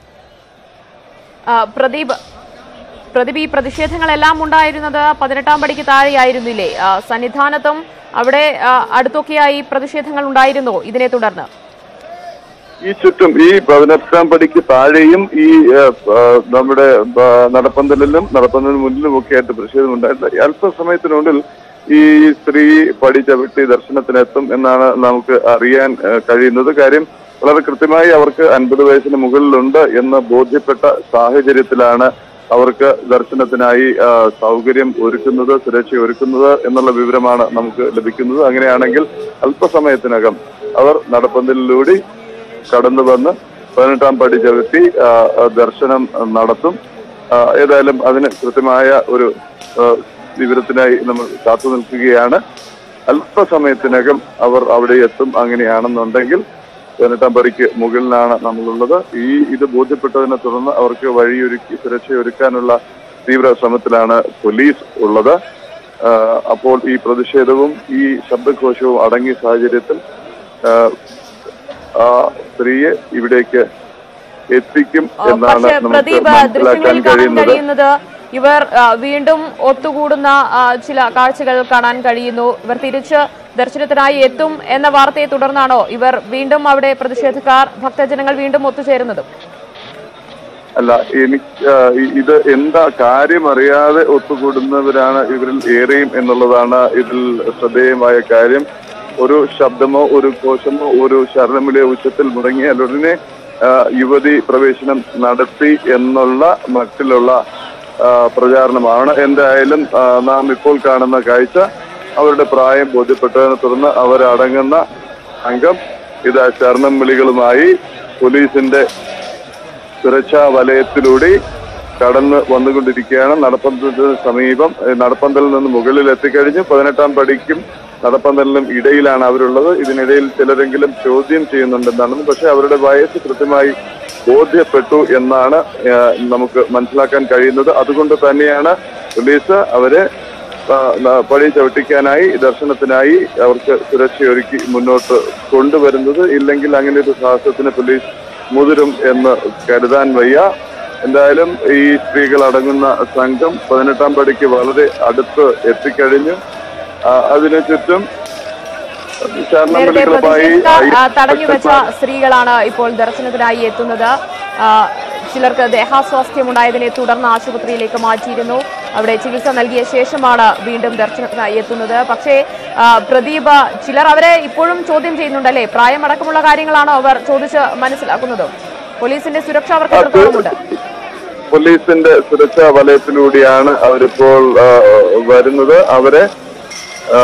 ആ, പ്രദീപ് പ്രദീപ് ഈ പ്രതിഷേധങ്ങളെല്ലാം ഉണ്ടായിരുന്നത് പതിനെട്ടാം പടിക്ക് താഴെയായിരുന്നില്ലേ ആ, സന്നിധാനത്തും അവിടെ ആ, അടുത്തൊക്കെയായി പ്രതിഷേധങ്ങൾ ഉണ്ടായിരുന്നോ ഇതിനെ തുടർന്ന് ഈ ചുറ്റും ഈ പതിനെട്ടാം പടിക്ക് താഴെയും ഈ ഏഹ്, ആ, നമ്മുടെ ആ, നടപ്പന്തലിലും നടപ്പന്തലിന് മുന്നിലും ഒക്കെ ആയിട്ട് പ്രതിഷേധം ഉണ്ടായിട്ടുണ്ട് അല്പസമയത്തിനുള്ളിൽ ഈ സ്ത്രീ പടി ചവിട്ടി ദർശനത്തിനെത്തും എന്നാണ് നമുക്ക് അറിയാൻ ഏഹ്, കഴിയുന്നത് കാര്യം വളരെ കൃത്യമായി അവർക്ക് അൻപത് വയസ്സിന് മുകളിലുണ്ട് എന്ന് ബോധ്യപ്പെട്ട സാഹചര്യത്തിലാണ് അവർക്ക് ദർശനത്തിനായി ആ, സൗകര്യം ഒരുക്കുന്നത് സുരക്ഷ ഒരുക്കുന്നത് എന്നുള്ള വിവരമാണ് നമുക്ക് ലഭിക്കുന്നത് അങ്ങനെയാണെങ്കിൽ അല്പസമയത്തിനകം അവർ നടപ്പന്തലിലൂടെ കടന്നു വന്ന് പതിനെട്ടാം പടി ചവിട്ടി ആ, ആ, ദർശനം നടത്തും ആ, ഏതായാലും അതിന് കൃത്യമായ ഒരു ആ, വിവരത്തിനായി നമ്മൾ കാത്തു നിൽക്കുകയാണ് അല്പസമയത്തിനകം അവർ അവിടെ എത്തും അങ്ങനെയാണെന്നുണ്ടെങ്കിൽ പതിനെട്ടാം പടിക്ക് മുകളിലാണ് നമ്മളുള്ളത് ഈ ഇത് ബോധ്യപ്പെട്ടതിനെ തുടർന്ന് അവർക്ക് വഴിയൊരുക്കി സുരക്ഷയൊരുക്കാനുള്ള തീവ്ര ശ്രമത്തിലാണ് പോലീസ് ഉള്ളത് ആ, അപ്പോൾ ഈ പ്രതിഷേധവും ഈ ശബ്ദഘോഷവും അടങ്ങിയ സാഹചര്യത്തിൽ ആ, ആ സ്ത്രീയെ ഇവിടേക്ക് എത്തിക്കും ആ, എന്നാണ് പക്ഷേ നമുക്ക് പ്രദീപ് മനസ്സിലാക്കാൻ ദൃശ്യങ്ങളിൽ കാണാൻ കഴിയുന്നത് കഴിയുന്നത് ഇവർ ആ, വീണ്ടും ഒത്തുകൂടുന്ന ആ, ചില കാഴ്ചകൾ കാണാൻ കഴിയുന്നു ഇവർ തിരിച്ച് ദർശനത്തിനായി എത്തും എന്ന വാർത്തയെ തുടർന്നാണോ ഇവർ വീണ്ടും അവിടെ പ്രതിഷേധക്കാർ ഭക്തജനങ്ങൾ വീണ്ടും ഒത്തുചേരുന്നതും അല്ല എനിക്ക് ആ, ഇ- ഇത് എന്താ കാര്യം അറിയാതെ ഒത്തുകൂടുന്നവരാണ് ഇവരിൽ ഏറെയും എന്നുള്ളതാണ് ഇതിൽ ശ്രദ്ധേയമായ കാര്യം ഒരു ശബ്ദമോ ഒരു കോശമോ ഒരു ശരണമിലെ ഉച്ചത്തിൽ മുടങ്ങിയാൽ ഉടനെ ആ, യുവതി പ്രവേശനം നടത്തി എന്നുള്ള മട്ടിലുള്ള ആ, പ്രചാരണമാണ് എന്തായാലും ആ, നാം ഇപ്പോൾ കാണുന്ന കാഴ്ച അവരുടെ പ്രായം ബോധ്യപ്പെട്ടതിനെ തുടർന്ന് അവരടങ്ങുന്ന സംഘം ഇത് ശരണം വിളികളുമായി പോലീസിന്റെ സുരക്ഷാ വലയത്തിലൂടെ കടന്ന് വന്നുകൊണ്ടിരിക്കുകയാണ് നടപ്പന്തലിന് സമീപം ഏഹ് നടപ്പന്തലിൽ നിന്ന് മുകളിൽ എത്തിക്കഴിഞ്ഞു പതിനെട്ടാം പടിക്കും നടപ്പന്തലിനും ഇടയിലാണ് അവരുള്ളത് ഇതിനിടയിൽ ചിലരെങ്കിലും ചോദ്യം ചെയ്യുന്നുണ്ടെന്നാണ് പക്ഷെ അവരുടെ വയസ്സ് കൃത്യമായി ബോധ്യപ്പെട്ടു എന്നാണ് ഏഹ് നമുക്ക് മനസ്സിലാക്കാൻ കഴിയുന്നത് അതുകൊണ്ട് തന്നെയാണ് പോലീസ് അവരെ ആ, ന- പടി ചവിട്ടിക്കാനായി ദർശനത്തിനായി അവർക്ക് സുരക്ഷയൊരുക്കി മുന്നോട്ട് കൊണ്ടുവരുന്നത് ഇല്ലെങ്കിൽ അങ്ങനെ ഒരു സാഹസത്തിന് പോലീസ് മുതിരും എന്ന് കരുതാൻ വയ്യ എന്തായാലും ഈ സ്ത്രീകൾ അടങ്ങുന്ന സംഘം പതിനെട്ടാം പടിക്ക് വളരെ അടുത്ത് എത്തിക്കഴിഞ്ഞു ആ, അതിനു ചുറ്റും നേരത്തെ ശരണബലികളുമായി പ്രതിഷേധക്കാർ ആ, തടഞ്ഞുവെച്ച സ്ത്രീകളാണ് ഇപ്പോൾ ദർശനത്തിനായി എത്തുന്നത് ആ, ചിലർക്ക് ദേഹാസ്വാസ്ഥ്യമുണ്ടായതിനെ തുടർന്ന് ആശുപത്രിയിലേക്ക് മാറ്റിയിരുന്നു അവിടെ ചികിത്സ നൽകിയ ശേഷമാണ് വീണ്ടും ദർശനത്തിനായി എത്തുന്നത് പക്ഷേ ആ, പ്രദീപ് ചിലർ അവരെ ഇപ്പോഴും ചോദ്യം ചെയ്യുന്നുണ്ടല്ലേ പ്രായമടക്കമുള്ള കാര്യങ്ങളാണോ അവർ ചോദിച്ച് മനസ്സിലാക്കുന്നത് പോലീസിന്റെ സുരക്ഷ അവർക്ക് എത്രത്തോളമുണ്ട് പോലീസിന്റെ സുരക്ഷാ വലയത്തിലൂടെയാണ് അവരിപ്പോൾ ആ, വരുന്നത് അവരെ ആ,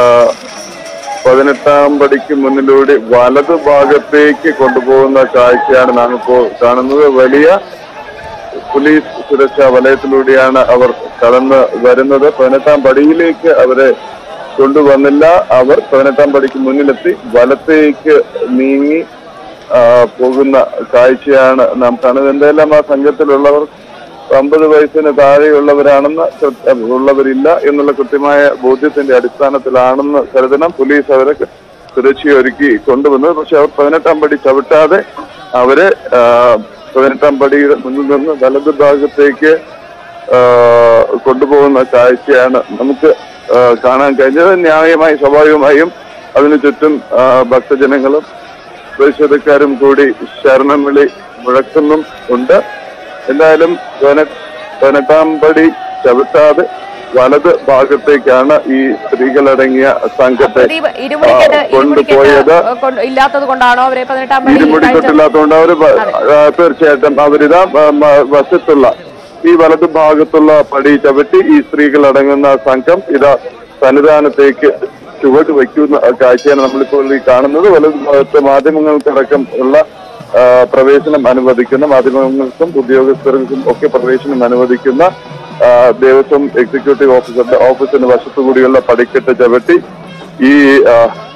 പതിനെട്ടാം പടിക്ക് മുന്നിലൂടെ വലതു ഭാഗത്തേക്ക് കൊണ്ടുപോകുന്ന കാഴ്ചയാണ് നാം ഇപ്പോൾ കാണുന്നത് വലിയ പോലീസ് സുരക്ഷാ വലയത്തിലൂടെയാണ് അവർ കടന്ന് വരുന്നത് പതിനെട്ടാം പടിയിലേക്ക് അവരെ കൊണ്ടുവന്നില്ല അവർ പതിനെട്ടാം പടിക്ക് മുന്നിലെത്തി വലത്തേക്ക് നീങ്ങി ആ, പോകുന്ന കാഴ്ചയാണ് നാം കാണുന്നത് എന്തായാലും ആ സംഘത്തിലുള്ളവർ അമ്പത് വയസ്സിന് താഴെയുള്ളവരാണെന്ന് കൃത്യ- ഉള്ളവരില്ല എന്നുള്ള കൃത്യമായ ബോധ്യത്തിന്റെ അടിസ്ഥാനത്തിലാണെന്ന് കരുതണം പോലീസ് അവരെ സുരക്ഷയൊരുക്കി കൊണ്ടുവന്നത് പക്ഷെ അവർ പതിനെട്ടാം പടി ചവിട്ടാതെ അവരെ ആ, പതിനെട്ടാം പടിയുടെ മുന്നിൽ നിന്ന് വലത് ഭാഗത്തേക്ക് ആ, കൊണ്ടുപോകുന്ന കാഴ്ചയാണ് നമുക്ക് ആ, കാണാൻ കഴിഞ്ഞത് ന്യായമായി സ്വാഭാവികമായും അതിനു ചുറ്റും ആ, ഭക്തജനങ്ങളും പ്രതിഷേധക്കാരും കൂടി ശരണം വിളി മുഴക്കുന്നും ഉണ്ട് എന്തായാലും പതിനെ- പതിനെട്ടാം പടി ചവിട്ടാതെ വലത് ഭാഗത്തേക്കാണ് ഈ സ്ത്രീകളടങ്ങിയ സംഘത്തെ പ്രദീപ് ഇരുമുടിക്കെട്ട് ആ, കൊണ്ടുപോയത് ഇരുമുടിക്കെട്ട് കൊണ്ട് ഇല്ലാത്തത് കൊണ്ടാണോ അവരെ പതിനെട്ടാം പടി ഇരുമുടിക്കെട്ടില്ലാത്തതുകൊണ്ട് അവര് പ- ആ, തീർച്ചയായിട്ടും അവരിതാ ആ, മ- വശത്തുള്ള ഈ വലതു ഭാഗത്തുള്ള പടി ചവിട്ടി ഈ സ്ത്രീകൾ അടങ്ങുന്ന സംഘം ഇതാ സന്നിധാനത്തേക്ക് ചുവട് വയ്ക്കുന്ന കാഴ്ചയാണ് നമ്മളിപ്പോൾ ഈ കാണുന്നത് വലതു ഭാഗത്ത് മാധ്യമങ്ങൾക്കടക്കം ഉള്ള ആ, പ്രവേശനം അനുവദിക്കുന്ന മാധ്യമങ്ങൾക്കും ഉദ്യോഗസ്ഥർക്കും ഒക്കെ പ്രവേശനം അനുവദിക്കുന്ന ആ, ദേവസ്വം എക്സിക്യൂട്ടീവ് ഓഫീസറുടെ ഓഫീസിന് വശത്തുകൂടിയുള്ള പടിക്കെട്ട് ചവിട്ടി ഈ ആ,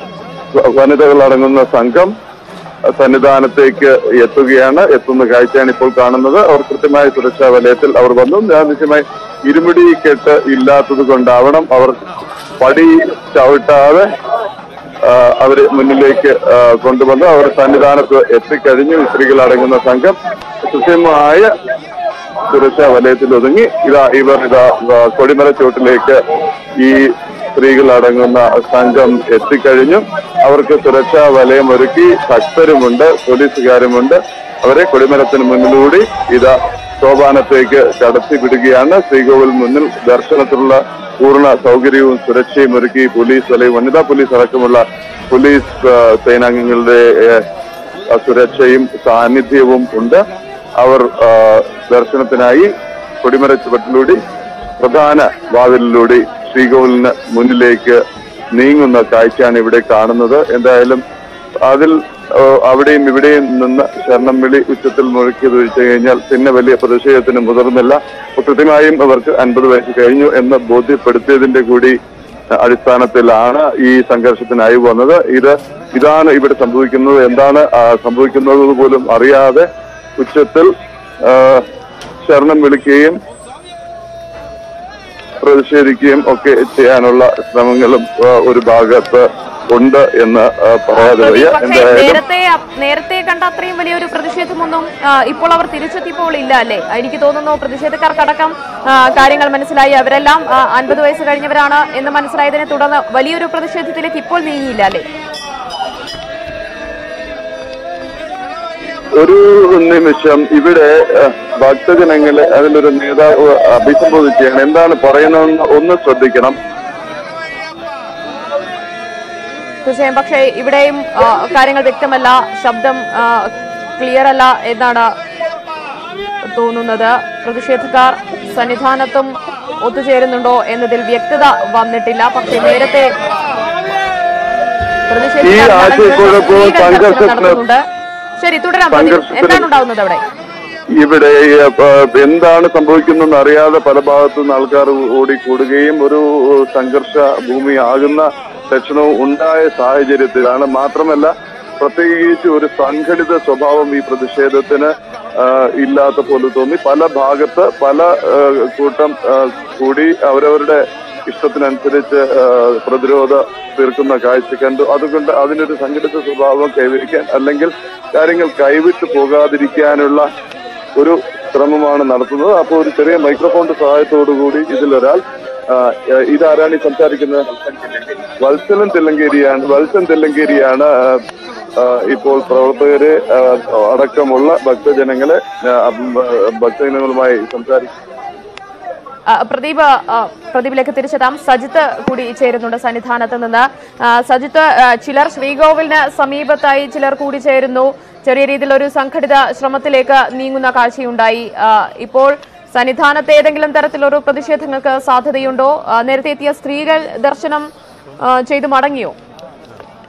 വനിതകൾ അടങ്ങുന്ന സംഘം സന്നിധാനത്തേക്ക് എത്തുകയാണ് എത്തുന്ന കാഴ്ചയാണ് ഇപ്പോൾ കാണുന്നത് അവർ കൃത്യമായ സുരക്ഷാ വലയത്തിൽ അവർ വന്നു നിശ്ചയമായി ഇരുമുടി കെട്ട് ഇല്ലാത്തത് കൊണ്ടാവണം അവർ പടി ചവിട്ടാതെ ആ, അവര് മുന്നിലേക്ക് ആ, കൊണ്ടുവന്ന് അവർ സന്നിധാനത്ത് എത്തിക്കഴിഞ്ഞു ഈ സ്ത്രീകൾ അടങ്ങുന്ന സംഘം കൃത്യമായ സുരക്ഷാ വലയത്തിൽ ഒതുങ്ങി ഇതാ ഇവർ ഇതാ ആ, കൊടിമല ചോട്ടിലേക്ക് ഈ സ്ത്രീകൾ അടങ്ങുന്ന സംഘം എത്തിക്കഴിഞ്ഞു അവർക്ക് സുരക്ഷാ വലയം ഒരുക്കി ഭക്തരുമുണ്ട് പോലീസുകാരുമുണ്ട് അവരെ കൊടിമരത്തിന് മുന്നിലൂടെ ഇതാ സോപാനത്തേക്ക് കടത്തി വിടുകയാണ് ശ്രീകോവിൽ മുന്നിൽ ദർശനത്തിനുള്ള പൂർണ്ണ സൗകര്യവും സുരക്ഷയും ഒരുക്കി പോലീസ് വലയും വനിതാ പോലീസ് അടക്കമുള്ള പോലീസ് ആ, സേനാംഗങ്ങളുടെ ഏ, ആ, സുരക്ഷയും സാന്നിധ്യവും ഉണ്ട് അവർ ആ, ദർശനത്തിനായി കൊടിമര ചുവട്ടിലൂടെ പ്രധാന വാതിലിലൂടെ ശ്രീകോവിലിന് മുന്നിലേക്ക് നീങ്ങുന്ന കാഴ്ചയാണ് ഇവിടെ കാണുന്നത് എന്തായാലും അതിൽ ആ, അവിടെയും ഇവിടെയും നിന്ന് ശരണം വിളി ഉച്ചത്തിൽ മുഴക്കിയത് ഒഴിച്ചു കഴിഞ്ഞാൽ പിന്നെ വലിയ പ്രതിഷേധത്തിന് മുതിർന്നില്ല അപ്പൊ കൃത്യമായും അവർക്ക് അൻപത് വയസ്സ് കഴിഞ്ഞു എന്ന് ബോധ്യപ്പെടുത്തിയതിന്റെ കൂടി അടിസ്ഥാനത്തിലാണ് ഈ സംഘർഷത്തിനായി വന്നത് ഇത് ഇതാണ് ഇവിടെ സംഭവിക്കുന്നത് എന്താണ് ആ, സംഭവിക്കുന്നത് പോലും അറിയാതെ ഉച്ചത്തിൽ ആ, ശരണം വിളിക്കുകയും പ്രതിഷേധിക്കുകയും ഒക്കെ ചെയ്യാനുള്ള ശ്രമങ്ങളും ആ, ഒരു ഭാഗത്ത് ഉണ്ട് എന്ന് ആ, പറയാതെ വയ്യ പക്ഷേ എന്തായാലും നേരത്തെ നേരത്തെ കണ്ട അത്രയും വലിയൊരു പ്രതിഷേധമൊന്നും ആ, ഇപ്പോൾ അവർ തിരിച്ചെത്തിയപ്പോൾ ഇല്ല അല്ലേ എനിക്ക് തോന്നുന്നു പ്രതിഷേധക്കാർക്കടക്കം ആ, കാര്യങ്ങൾ മനസ്സിലായി അവരെല്ലാം അൻപത് വയസ്സ് കഴിഞ്ഞവരാണ് എന്ന് മനസ്സിലായതിനെ തുടർന്ന് വലിയൊരു പ്രതിഷേധത്തിലേക്ക് ഇപ്പോൾ നീങ്ങിയില്ല അല്ലേ ഒരു നിമിഷം ഇവിടെ ആ, ഭക്തജനങ്ങളെ അതിലൊരു നേതാവ് അഭിസംബോധിക്കുകയാണ് എന്താണ് പറയുന്നതെന്ന് ഒന്ന് ശ്രദ്ധിക്കണം തീർച്ചയായും പക്ഷേ ഇവിടെയും ആ, കാര്യങ്ങൾ വ്യക്തമല്ല ശബ്ദം ക്ലിയർ അല്ല എന്നാണ് തോന്നുന്നത് പ്രതിഷേധക്കാർ സന്നിധാനത്തും ഒത്തുചേരുന്നുണ്ടോ എന്നതിൽ വ്യക്തത വന്നിട്ടില്ല പക്ഷേ നേരത്തെ പ്രതിഷേധക്കാർ ഈ ആശയക്കുഴപ്പവും സ്ത്രീകൾ ദർശനം സംഘർഷത്തിന് നടത്തുന്നുണ്ട് ശരി തുടരാം പ്രദീപ്. സംഘർഷത്തിന് എന്താണ് ഉണ്ടാവുന്നത് അവിടെ ഇവിടെ ആ, എന്താണ് സംഭവിക്കുന്നതെന്ന് അറിയാതെ പല ഭാഗത്തു നിന്ന് ആൾക്കാർ ഓടിക്കൂടുകയും ഒരു സംഘർഷ ഭൂമിയാകുന്ന ലക്ഷണവും ഉണ്ടായ സാഹചര്യത്തിലാണ് മാത്രമല്ല പ്രത്യേകിച്ച് ഒരു സംഘടിത സ്വഭാവം ഈ പ്രതിഷേധത്തിന് ആ, ഇല്ലാത്ത പോലെ തോന്നി പല ഭാഗത്ത് പല ആ, കൂട്ടം ആ, കൂടി അവരവരുടെ ഇഷ്ടത്തിനനുസരിച്ച് ആ, പ്രതിരോധ തീർക്കുന്ന കാഴ്ച കണ്ടു അതുകൊണ്ട് അതിനൊരു സംഘടിത സ്വഭാവം കൈവരിക്കാൻ അല്ലെങ്കിൽ കാര്യങ്ങൾ കൈവിട്ടു പോകാതിരിക്കാനുള്ള ഒരു ശ്രമമാണ് നടത്തുന്നത് അപ്പോൾ ഒരു ചെറിയ മൈക്രോഫോണിന്റെ സഹായത്തോടു കൂടി ഇതിലൊരാൾ ആ, ഇതാരാണ് ഈ സംസാരിക്കുന്നത് വത്സലൻ തെല്ലങ്കേരിയാണ് വത്സൻ തെല്ലങ്കേരിയാണ് ആ, ആ, ഇപ്പോൾ പ്രവർത്തകരെ ആ, അടക്കമുള്ള ഭക്തജനങ്ങളെ ആ, ഭക്തജനങ്ങളുമായി സംസാരിക്കുന്നത് ആ, പ്രദീപ് ആ, പ്രദീപിലേക്ക് തിരിച്ചെത്താം സജിത്ത് കൂടി ചേരുന്നുണ്ട് സന്നിധാനത്ത് നിന്ന് ആ, സജിത്ത് ആ, ചിലർ ശ്രീകോവിലിന് സമീപത്തായി ചിലർ കൂടി ചേരുന്നു ചെറിയ രീതിയിൽ ഒരു സംഘടിത ശ്രമത്തിലേക്ക് നീങ്ങുന്ന കാഴ്ചയുണ്ടായി ആ, ഇപ്പോൾ സന്നിധാനത്ത് ഏതെങ്കിലും തരത്തിലൊരു പ്രതിഷേധങ്ങൾക്ക് സാധ്യതയുണ്ടോ ആ, നേരത്തെ എത്തിയ സ്ത്രീകൾ ദർശനം ആ, ചെയ്തു മടങ്ങിയോ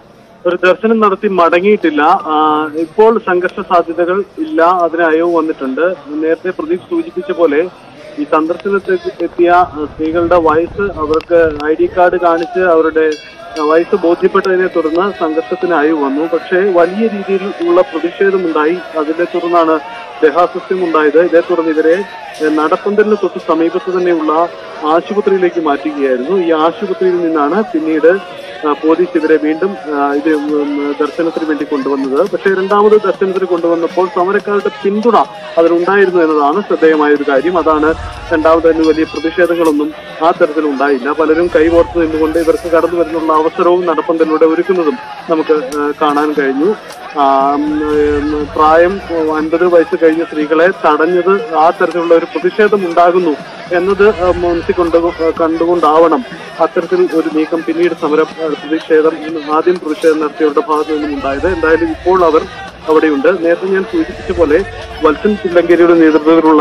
ഒരു ദർശനം നടത്തി മടങ്ങിയിട്ടില്ല ആ, ഇപ്പോൾ സംഘർഷ സാധ്യതകൾ ഇല്ല അതിന് അയവ് വന്നിട്ടുണ്ട് നേരത്തെ പ്രദീപ് സൂചിപ്പിച്ച പോലെ ഈ സന്ദർശനത്തിൽ എത്തിയ ആ, സ്ത്രീകളുടെ വയസ്സ് അവർക്ക് ഐ ഡി കാർഡ് കാണിച്ച് അവരുടെ ആ, വയസ്സ് ബോധ്യപ്പെട്ടതിനെ തുടർന്ന് സംഘർഷത്തിന് അയവ് വന്നു പക്ഷേ വലിയ രീതിയിൽ ഉള്ള പ്രതിഷേധമുണ്ടായി അതിനെ തുടർന്നാണ് ദേഹാസ്വസ്ഥ്യം ഉണ്ടായത് ഇതേ തുടർന്ന് ഇവരെ ഏഹ്, നടപ്പന്തലിന് തൊട്ട് സമീപത്ത് തന്നെയുള്ള ആശുപത്രിയിലേക്ക് മാറ്റുകയായിരുന്നു ഈ ആശുപത്രിയിൽ നിന്നാണ് പിന്നീട് ആ, പോലീസ് ഇവരെ വീണ്ടും ആ, ഇത് ഉം, ദർശനത്തിന് വേണ്ടി കൊണ്ടുവന്നത് പക്ഷേ രണ്ടാമത് ദർശനത്തിന് കൊണ്ടുവന്നപ്പോൾ സമരക്കാരുടെ പിന്തുണ അതിലുണ്ടായിരുന്നു എന്നതാണ് ശ്രദ്ധേയമായ ഒരു കാര്യം അതാണ് രണ്ടാമത് തന്നെ വലിയ പ്രതിഷേധങ്ങളൊന്നും ആ തരത്തിൽ ഉണ്ടായില്ല പലരും കൈകോർത്ത് നിന്നുകൊണ്ട് ഇവർക്ക് കടന്നു വരുന്നുള്ള അവസരവും നടപ്പന്തലിലൂടെ ഒരുക്കുന്നതും നമുക്ക് ആ, കാണാൻ കഴിഞ്ഞു ആ, ഉം, ഉം, പ്രായം അൻപത് വയസ്സ് കഴിഞ്ഞ സ്ത്രീകളെ തടഞ്ഞത് ആ തരത്തിലുള്ള ഒരു പ്രതിഷേധം ഉണ്ടാകുന്നു എന്നത് ആ, മനസ്സിൽ കൊണ്ട് കണ്ടുകൊണ്ടാവണം അത്തരത്തിൽ ഒരു നീക്കം പിന്നീട് സമരം ആ, പ്രതിഷേധം ആദ്യം പ്രതിഷേധം നടത്തിയവരുടെ ഭാഗത്തു നിന്നും ഉണ്ടായത് എന്തായാലും ഇപ്പോൾ അവർ അവിടെയുണ്ട് നേരത്തെ ഞാൻ സൂചിപ്പിച്ച പോലെ വത്സൻ തില്ലങ്കേരിയുടെ നേതൃത്വത്തിലുള്ള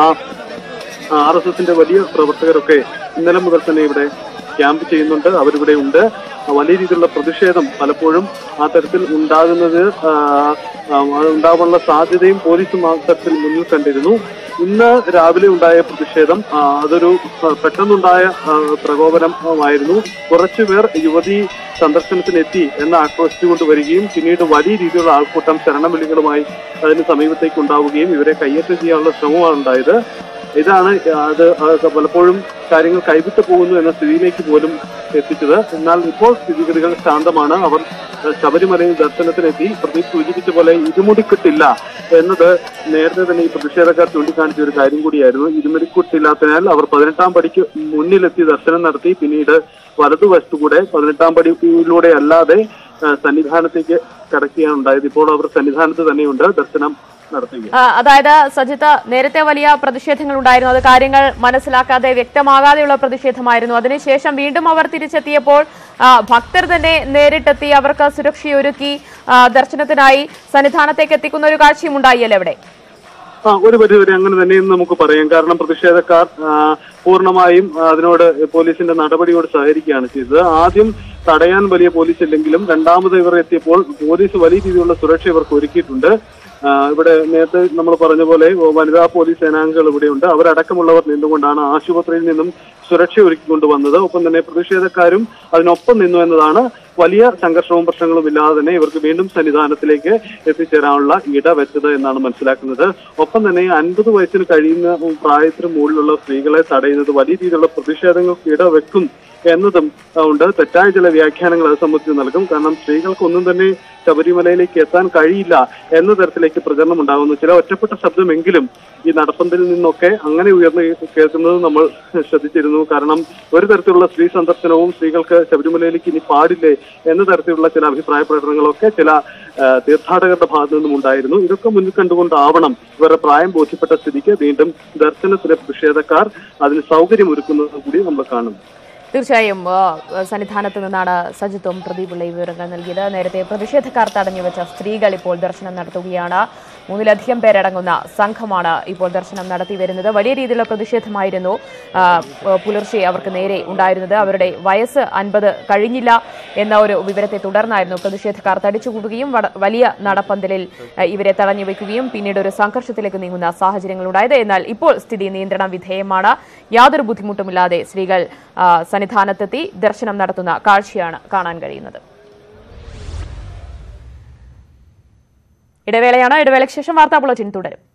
ആർ എസ് എസിന്റെ വലിയ പ്രവർത്തകരൊക്കെ ഇന്നലെ മുതൽ തന്നെ ഇവിടെ ക്യാമ്പ് ചെയ്യുന്നുണ്ട് അവരിവിടെ ഉണ്ട് വലിയ രീതിയിലുള്ള പ്രതിഷേധം പലപ്പോഴും ആ തരത്തിൽ ഉണ്ടാകുന്നത് ആ, ആ, അത് ഉണ്ടാവാനുള്ള സാധ്യതയും പോലീസും ആ തരത്തിൽ മുന്നിൽ കണ്ടിരുന്നു ഇന്ന് രാവിലെ ഉണ്ടായ പ്രതിഷേധം ആ, അതൊരു ആ, പെട്ടെന്നുണ്ടായ ആ, പ്രകോപനമായിരുന്നു കുറച്ചുപേർ യുവതി സന്ദർശനത്തിനെത്തി എന്ന് ആക്രോശിച്ചുകൊണ്ട് വരികയും പിന്നീട് വലിയ രീതിയിലുള്ള ആൾക്കൂട്ടം ശരണവിളികളുമായി അതിന് സമീപത്തേക്ക് ഉണ്ടാവുകയും ഇവരെ കയ്യേറ്റം ചെയ്യാനുള്ള ശ്രമമാണ് ഉണ്ടായത് ഇതാണ് അത് അത് പലപ്പോഴും കാര്യങ്ങൾ കൈവിട്ടു പോകുന്നു എന്ന സ്ഥിതിയിലേക്ക് പോലും എത്തിച്ചത് എന്നാൽ ഇപ്പോൾ സ്ഥിതിഗതികൾ ശാന്തമാണ് അവർ ഏഹ്, ശബരിമലയിൽ ദർശനത്തിനെത്തി പ്രദീപ് സൂചിപ്പിച്ച പോലെ ഇരുമുടിക്കെട്ടില്ല എന്നത് നേരത്തെ തന്നെ ഈ പ്രതിഷേധക്കാർ ചൂണ്ടിക്കാണിച്ച ഒരു കാര്യം കൂടിയായിരുന്നു ഇരുമുടിക്കെട്ടില്ലാത്തതിനാൽ അവർ പതിനെട്ടാം പടിക്ക് മുന്നിലെത്തി ദർശനം നടത്തി പിന്നീട് വലതുവശത്തുകൂടെ പതിനെട്ടാം പടിയിലൂടെ അല്ലാതെ ഏഹ്, സന്നിധാനത്തേക്ക് കടക്കുകയാണ് ഉണ്ടായത് ഇപ്പോൾ അവർ സന്നിധാനത്ത് തന്നെയുണ്ട് ദർശനം നടത്തുക ആ, അതായത് സജിത്ത് നേരത്തെ വലിയ പ്രതിഷേധങ്ങൾ ഉണ്ടായിരുന്നു അത് കാര്യങ്ങൾ മനസ്സിലാക്കാതെ വ്യക്തമാകാതെയുള്ള പ്രതിഷേധമായിരുന്നു അതിനുശേഷം വീണ്ടും അവർ തിരിച്ചെത്തിയപ്പോൾ ആ, ഭക്തർ തന്നെ നേരിട്ടെത്തി അവർക്ക് സുരക്ഷയൊരുക്കി ആ, ദർശനത്തിനായി സന്നിധാനത്തേക്ക് എത്തിക്കുന്ന ഒരു കാഴ്ചയും ഉണ്ടായില്ലേ അവിടെ ആ ഒരു പരിധിവരെ അങ്ങനെ തന്നെയെന്ന് നമുക്ക് പറയാം കാരണം പ്രതിഷേധക്കാർ ആ, പൂർണ്ണമായും ആ, അതിനോട് പോലീസിന്റെ നടപടിയോട് സഹകരിക്കുകയാണ് ചെയ്തത് ആദ്യം തടയാൻ വലിയ പോലീസ് ഇല്ലെങ്കിലും രണ്ടാമത് ഇവർ എത്തിയപ്പോൾ പോലീസ് വലിയ രീതിയിലുള്ള സുരക്ഷ ഇവർക്ക് ഒരുക്കിയിട്ടുണ്ട് ആ, ഇവിടെ നേരത്തെ നമ്മൾ പറഞ്ഞ പോലെ വനിതാ പോലീസ് സേനാംഗങ്ങൾ ഇവിടെയുണ്ട് അവരടക്കമുള്ളവർ നിന്നുകൊണ്ടാണ് ആശുപത്രിയിൽ നിന്നും സുരക്ഷ ഒരുക്കിക്കൊണ്ട് വന്നത് ഒപ്പം തന്നെ പ്രതിഷേധക്കാരും അതിനൊപ്പം നിന്നു എന്നതാണ് വലിയ സംഘർഷവും പ്രശ്നങ്ങളും ഇല്ലാതെ തന്നെ ഇവർക്ക് വീണ്ടും സന്നിധാനത്തിലേക്ക് എത്തിച്ചേരാനുള്ള ഇട വെച്ചത് എന്നാണ് മനസ്സിലാക്കുന്നത് ഒപ്പം തന്നെ അൻപത് വയസ്സിന് കഴിയുന്ന പ്രായത്തിന് മുകളിലുള്ള സ്ത്രീകളെ തടയുന്നത് വലിയ രീതിയിലുള്ള പ്രതിഷേധങ്ങൾക്ക് ഇടവെക്കും എന്നതും ആ, ഉണ്ട് തെറ്റായ ചില വ്യാഖ്യാനങ്ങൾ അത് സംബന്ധിച്ച് നൽകും കാരണം സ്ത്രീകൾക്കൊന്നും തന്നെ ശബരിമലയിലേക്ക് എത്താൻ കഴിയില്ല എന്ന തരത്തിലേക്ക് പ്രചരണം ഉണ്ടാകുന്നു ചില ഒറ്റപ്പെട്ട ശബ്ദമെങ്കിലും ഈ നടപ്പന്തലിൽ നിന്നൊക്കെ അങ്ങനെ ഉയർന്നു കേൾക്കുന്നത് നമ്മൾ ശ്രദ്ധിച്ചിരുന്നു കാരണം ഒരു തരത്തിലുള്ള സ്ത്രീ സന്ദർശനവും സ്ത്രീകൾക്ക് ശബരിമലയിലേക്ക് ഇനി പാടില്ലേ എന്ന തരത്തിലുള്ള ചില അഭിപ്രായ പ്രകടനങ്ങളൊക്കെ ചില ആ, തീർത്ഥാടകരുടെ ഭാഗത്തു നിന്നും ഉണ്ടായിരുന്നു ഇതൊക്കെ മുന്നിൽ കണ്ടുകൊണ്ടാവണം ഇവരുടെ പ്രായം ബോധ്യപ്പെട്ട സ്ഥിതിക്ക് വീണ്ടും ദർശനത്തിന് പ്രതിഷേധക്കാർ അതിന് സൗകര്യം ഒരുക്കുന്നത് കൂടി നമ്മൾ കാണുന്നു തീർച്ചയായും ആ, സന്നിധാനത്ത് നിന്നാണ് സജിത്തും പ്രദീപുള്ള ഈ വിവരങ്ങൾ നൽകിയത് നേരത്തെ പ്രതിഷേധക്കാർ തടഞ്ഞുവെച്ച സ്ത്രീകൾ ഇപ്പോൾ ദർശനം നടത്തുകയാണ് മൂന്നിലധികം പേരടങ്ങുന്ന സംഘമാണ് ഇപ്പോൾ ദർശനം നടത്തി വരുന്നത് വലിയ രീതിയിലുള്ള പ്രതിഷേധമായിരുന്നു ആ, പുലർച്ചെ അവർക്ക് നേരെ ഉണ്ടായിരുന്നത് അവരുടെ വയസ്സ് അൻപത് കഴിഞ്ഞില്ല എന്ന ഒരു വിവരത്തെ തുടർന്നായിരുന്നു പ്രതിഷേധക്കാർ തടിച്ചുകൂടുകയും വട- വലിയ നടപ്പന്തലിൽ ആ, ഇവരെ തടഞ്ഞു വെക്കുകയും പിന്നീട് ഒരു സംഘർഷത്തിലേക്ക് നീങ്ങുന്ന സാഹചര്യങ്ങൾ ഉണ്ടായത് എന്നാൽ ഇപ്പോൾ സ്ഥിതി നിയന്ത്രണ വിധേയമാണ് യാതൊരു ബുദ്ധിമുട്ടുമില്ലാതെ സ്ത്രീകൾ ആ, സന്നിധാനത്തെത്തി ദർശനം നടത്തുന്ന കാഴ്ചയാണ് കാണാൻ കഴിയുന്നത് ഇടവേളയാണ് ഇടവേളയ്ക്ക് ശേഷം വാർത്താ ബുള്ളറ്റിൻ തുടരും